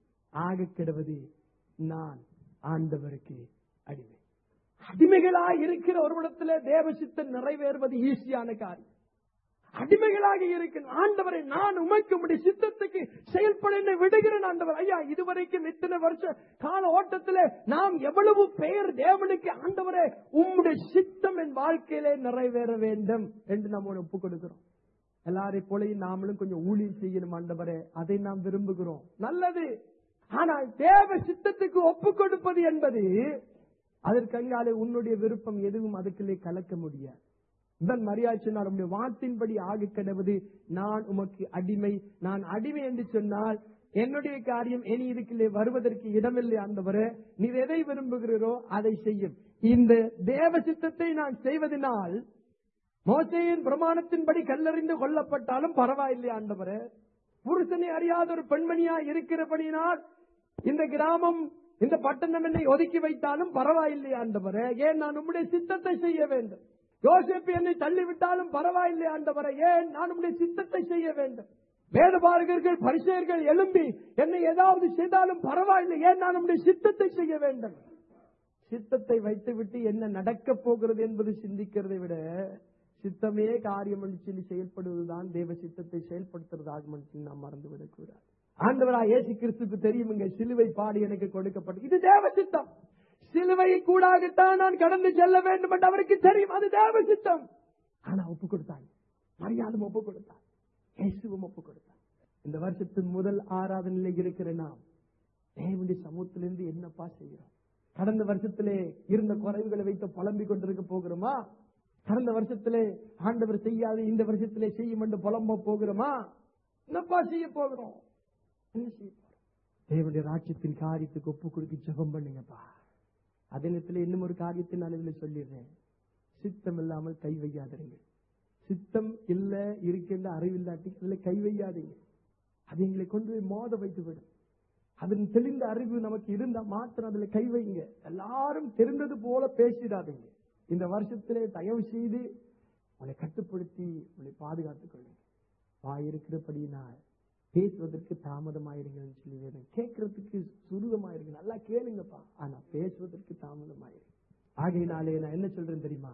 ஆக கிடவது நான் ஆண்டவருக்கு அடிமை அடிமைகளாய் இருக்கிற ஒருவரிடத்துல தேவசித்தம் நிறைவேறுவது ஈஸியான காரியம் அடிமைகளாக இருக்கணும் ஆண்டவரை நான் உமைக்கு உடைய சித்தத்துக்கு செயல்பட என்னை விடுகிறேன் ஆண்டவர் ஐயா இதுவரைக்கும் இத்தனை வருஷ கால ஓட்டத்திலே நாம் எவ்வளவு பெயர் தேவனுக்கு ஆண்டவரே உம்முடைய சித்தம் என் வாழ்க்கையிலே நிறைவேற வேண்டும் என்று நம்ம ஒப்பு கொடுக்கிறோம் எல்லாரை போலையும் நாமளும் கொஞ்சம் ஊழியம் செய்யணும் ஆண்டவரே அதை நாம் விரும்புகிறோம் நல்லது ஆனால் தேவ சித்தத்துக்கு ஒப்பு கொடுப்பது என்பது அதற்கங்காலே உன்னுடைய விருப்பம் எதுவும் அதுக்குள்ளே கலக்க முடியாது இதன் மரியாதை சொன்னார் உம்முடைய வார்த்தையின்படி ஆக கிடவது நான் உமக்கு அடிமை நான் அடிமை என்று சொன்னால் என்னுடைய காரியம் இனி இதுக்குள்ளே வருவதற்கு இடமில்லை ஆண்டவரே நீர் எதை விரும்புகிறீரோ அதை செய்யும் இந்த தேவ சித்தத்தை நான் செய்வதனால் மோசையின் பிரமாணத்தின்படி கல்லறிந்து கொல்லப்பட்டாலும் பரவாயில்லை ஆண்டவரே புருஷனை அறியாத ஒரு பெண்மணியா இருக்கிறபடியினால் இந்த கிராமம் இந்த பட்டணம் என்னை ஒதுக்கி வைத்தாலும் பரவாயில்லை ஆண்டவரே ஏன் நான் உம்முடைய சித்தத்தை செய்ய வேண்டும் யோசிப்பு என்னை தள்ளிவிட்டாலும் பரவாயில்லை ஆண்டவரே ஏன் நான் உம்முடைய சித்தத்தை செய்ய வேண்டும் வேதபாரகர்கள் பரிசெயர்கள் எழும்பி என்னை ஏதாவது செய்தாலும் பரவாயில்லை ஏன் நான் உம்முடைய சித்தத்தை செய்ய வேண்டும் சித்தத்தை வைத்துவிட்டு என்ன நடக்கப் போகிறது என்பது சிந்திக்கிறதை விட சித்தமே காரியம் என்று சொல்லி செயல்படுவதுதான் தேவ சித்தத்தை செயல்படுத்துறதாகும் என்று சொல்லி நாம் மறந்துவிடக் கூடாது ஆண்டவரா இயேசு கிறிஸ்துக்கு தெரியும் இங்க சிலுவை பாடி எனக்கு கொடுக்கப்பட்டது இது தேவ சித்தம் சிலுவை கூடாகத்தான் நான் கடந்து செல்ல வேண்டும் என்று அவருக்கு தெரியும் அது தேவ சித்தம் ஆனா ஒப்பு கொடுத்தாங்க மரியாதை ஒப்பு கொடுத்தார் இயேசுவும் ஒப்பு கொடுத்தார் இந்த வருஷத்தின் முதல் ஆராதனையில இருக்கிற நாம் தேவனுடைய சமூகத்திலிருந்து என்னப்பா செய்கிறோம் கடந்த வருஷத்திலே இருந்த குறைவுகளை வைத்து புலம்பிக் கொண்டிருக்க போகிறோமா கடந்த வருஷத்திலே ஆண்டவர் செய்யாது இந்த வருஷத்திலே செய்யும் என்று புலம்ப போகிறோமா என்னப்பா செய்ய போகிறோம் என்ன செய்ய போறோம் தேவனுடைய ராஜ்யத்தின் காரியத்துக்கு ஒப்பு கொடுக்க ஜெபம் பண்ணுங்கப்பா அதே நேரத்தில் இன்னும் ஒரு காரியத்தை நான் இதுல சொல்லிடுறேன் சித்தம் இல்லாமல் கை வையாதீங்க சித்தம் இல்ல இருக்கின்ற அறிவில்லாட்டி அதுல கை வையாதீங்க அது எங்களை கொண்டு போய் மோத வைத்து விடும் அதன் தெளிந்த அறிவு நமக்கு இருந்தா மாத்திரம் அதுல கை வைங்க எல்லாரும் தெரிந்தது போல பேசிடாதீங்க இந்த வருஷத்திலே தயவு செய்து உங்களை கட்டுப்படுத்தி உங்களை பாதுகாத்துக் கொள்ளுங்க வாய் இருக்கிறபடியினால் பேசுவதற்கு தாமதமாயிருங்கன்னு சொல்லி வேணும் கேட்கறதுக்கு சுருகமாயிருங்க நல்லா கேளுங்கப்பா ஆனா பேசுவதற்கு தாமதமாயிருங்க ஆகையினாலே நான் என்ன சொல்றேன் தெரியுமா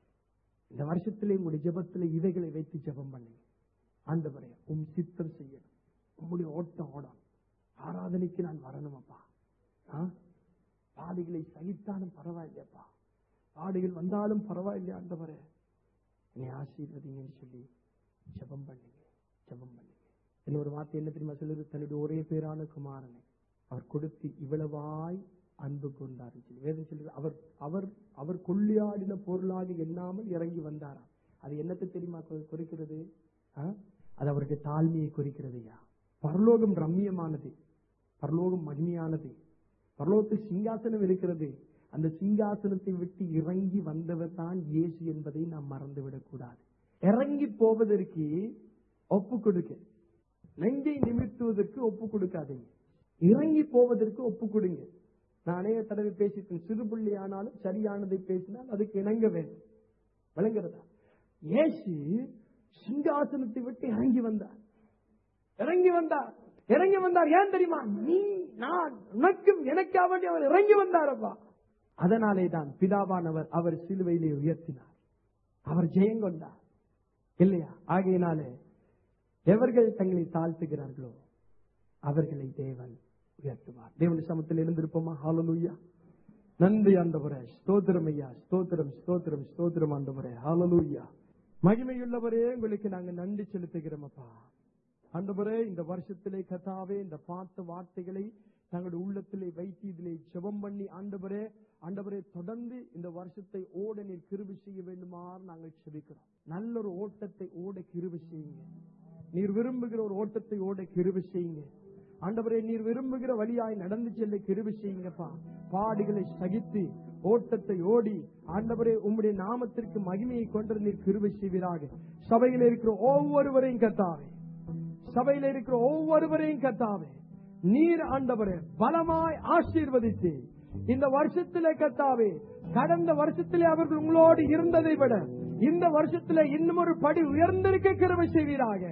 இந்த வருஷத்திலே உங்களுடைய ஜெபத்திலே இவைகளை வைத்து ஜெபம் பண்ணுங்க ஆண்டவரே உம் சித்தம் செய்யணும் உம்முடைய ஓட்டம் ஓடும் ஆராதனைக்கு நான் வரணும் அப்பா ஆ? பாடுகளை சகித்தாலும் பரவாயில்லையப்பா பாடுகள் வந்தாலும் பரவாயில்லையா ஆண்டவரே என்னை ஆசீர்வதிங்கன்னு சொல்லி ஜெபம் பண்ணுங்க ஜெபம் பண்ணுங்க இன்னொரு வார்த்தை என்ன தெரியுமா சொல்லுது தன்னுடைய ஒரே பேரான குமாரனை அவர் கொடுத்து இவ்வளவாய் அன்பு கொண்டார் சொல்லி வேதம் சொல்லுது அவர் அவர் அவர் கொள்ளையாடின பொருளாக எண்ணாமல் இறங்கி வந்தாராம் அது என்னத்தை தெரியுமா குறி- குறிக்கிறது ஆ? அது அவருடைய தாழ்மையை குறிக்கிறதுயா பரலோகம் ரம்மியமானது பரலோகம் மகிமையானது பரலோகத்தில் சிங்காசனம் இருக்கிறது அந்த சிங்காசனத்தை விட்டு இறங்கி வந்தவர் தான் இயேசு என்பதை நாம் மறந்துவிடக் கூடாது இறங்கி போவதற்கு ஒப்பு கொடுக்க நெஞ்சை நிமித்துவதற்கு ஒப்பு கொடுக்காதீங்க இறங்கி போவதற்கு ஒப்பு கொடுங்க நான் அநேக தடவை பேசிட்டேன் சிறுபுள்ளி ஆனாலும் சரியானதை பேசினால் அதுக்கு இணங்க வேண்டும் விளங்குறதா இயேசு சிங்காசனத்தை விட்டு இறங்கி வந்தார் இறங்கி வந்தார் இறங்கி வந்தார் ஏன் தெரியுமா நீ நான் உனக்கும் எனக்கா வேண்டி அவர் இறங்கி வந்தாரப்பா அதனாலே தான் பிதாவானவர் அவர் சிலுவையிலே உயர்த்தினார் அவர் ஜெயம் கொண்டார் இல்லையா ஆகையினாலே எவர்கள் தங்களை தாழ்த்துகிறார்களோ அவர்களை தேவன் உயர்த்துவார் தேவன் சமத்தில் எழுந்திருப்போமா ஹாலலூயா நன்றி ஆண்டவரே ஸ்தோத்திரம் ஐயா ஸ்தோத்திரம் ஸ்தோத்திரம் ஸ்தோத்திரம் ஆண்டவரே ஹாலலூயா மகிமையுள்ளவரே உங்களுக்கு நாங்க நன்றி செலுத்துகிறோம் அப்பா ஆண்டவரே இந்த வருஷத்திலே கதாவே இந்த பார்த்த வார்த்தைகளை தங்களுடைய உள்ளத்திலே வைத்து இதிலே ஜெபம் பண்ணி ஆண்டவரே ஆண்டவரே தொடர்ந்து இந்த வருஷத்தை ஓட நீர் கிருபி செய்ய வேண்டுமாறு நாங்கள் செபிக்கிறோம் நல்ல ஒரு ஓட்டத்தை ஓட கிருபி செய்யுங்க நீர் விரும்புகிற ஒரு ஓட்டத்தை ஓட கிருபி செய்யுங்க ஆண்டவரே நீர் விரும்புகிற வழியாய் நடந்து செல்ல கிருபி செய்யுங்கப்பா பாடுகளை சகித்து ஓட்டத்தை ஓடி ஆண்டவரே உம்முடைய நாமத்திற்கு மகிமையை கொண்டு நீர் கிருபை செய்வீராக சபையில் இருக்கிற ஒவ்வொருவரையும் கத்தாவே சபையில் இருக்கிற ஒவ்வொருவரையும் கத்தாவே நீர் ஆண்டவரே பலமாய் ஆசீர்வதித்து இந்த வருஷத்திலே கத்தாவே கடந்த வருஷத்திலே அவர்கள் உங்களோடு இருந்ததை விட இந்த வருஷத்திலே இன்னும் ஒரு படி உயர்ந்திருக்க கிருபை செய்வீராக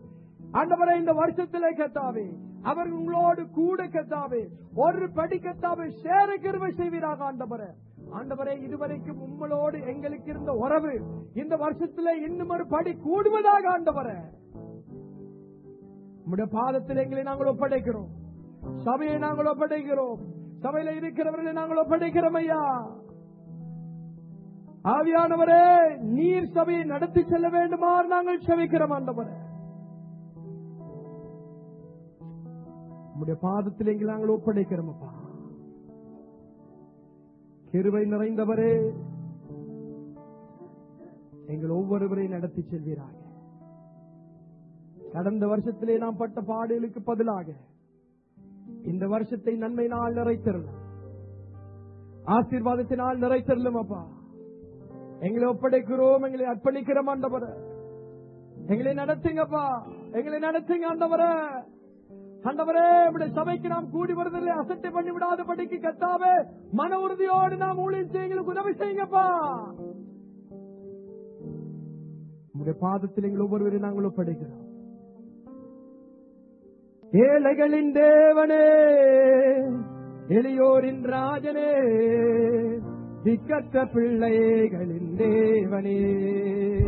ஆண்டவரே இந்த வருஷத்திலே கத்தாவே அவர் உங்களோடு கூட கத்தாவே ஒரு படி கத்தாவே சேர கிருபை செய்வீராக ஆண்டவரே ஆண்டவரே இதுவரைக்கும் உங்களோடு எங்களுக்கு இருந்த உறவு இந்த வருஷத்திலே இன்னும் ஒரு படி கூடுவதாக ஆண்டவரே உம்முடைய பாதத்தில் எங்களை நாங்கள் ஒப்படைக்கிறோம் சபையை நாங்கள் ஒப்படைக்கிறோம் சபையில இருக்கிறவர்களை நாங்கள் ஒப்படைக்கிறோம் ஐயா ஆவியானவரே நீர் சபையை நடத்தி செல்ல வேண்டுமாறு நாங்கள் செவிக்கிறோம் ஆண்டவரே உம்முடைய பாதத்தில் எங்களை நாங்கள் ஒப்படைக்கிறோம் அப்பா கிருபை நிறைந்தவரே எங்கள் ஒவ்வொருவரையும் நடத்தி செல்வீராக கடந்த வருஷத்திலே நாம் பட்ட பாடுகளுக்கு பதிலாக இந்த வருஷத்தை நன்மையினால் நிறைத்திரலாம் ஆசீர்வாதத்தினால் நிறைத்திரலும் அப்பா எங்களை ஒப்படைக்கிறோம் எங்களை அர்ப்பணிக்கிறோம் ஆண்டவர எங்களை நடத்துங்கப்பா எங்களை நடத்துங்க ஆண்டவர ஆண்டவரே இப்படி சபைக்கு நாம் கூடி வருவதில்லை அசட்டை பண்ணி விடாத படிக்கு கத்தாவே மன உறுதியோடு நாம் ஊழியம் செய்ய எங்களுக்கு உதவி செய்யுங்கப்பா உங்களுடைய பாதத்தில் எங்கள் ஒவ்வொருவரையும் நாங்கள் ஒப்படைக்கிறோம் ஏழைகளின் தேவனே எளியோரின் ராஜனே திக்கற்ற பிள்ளைகளின் தேவனே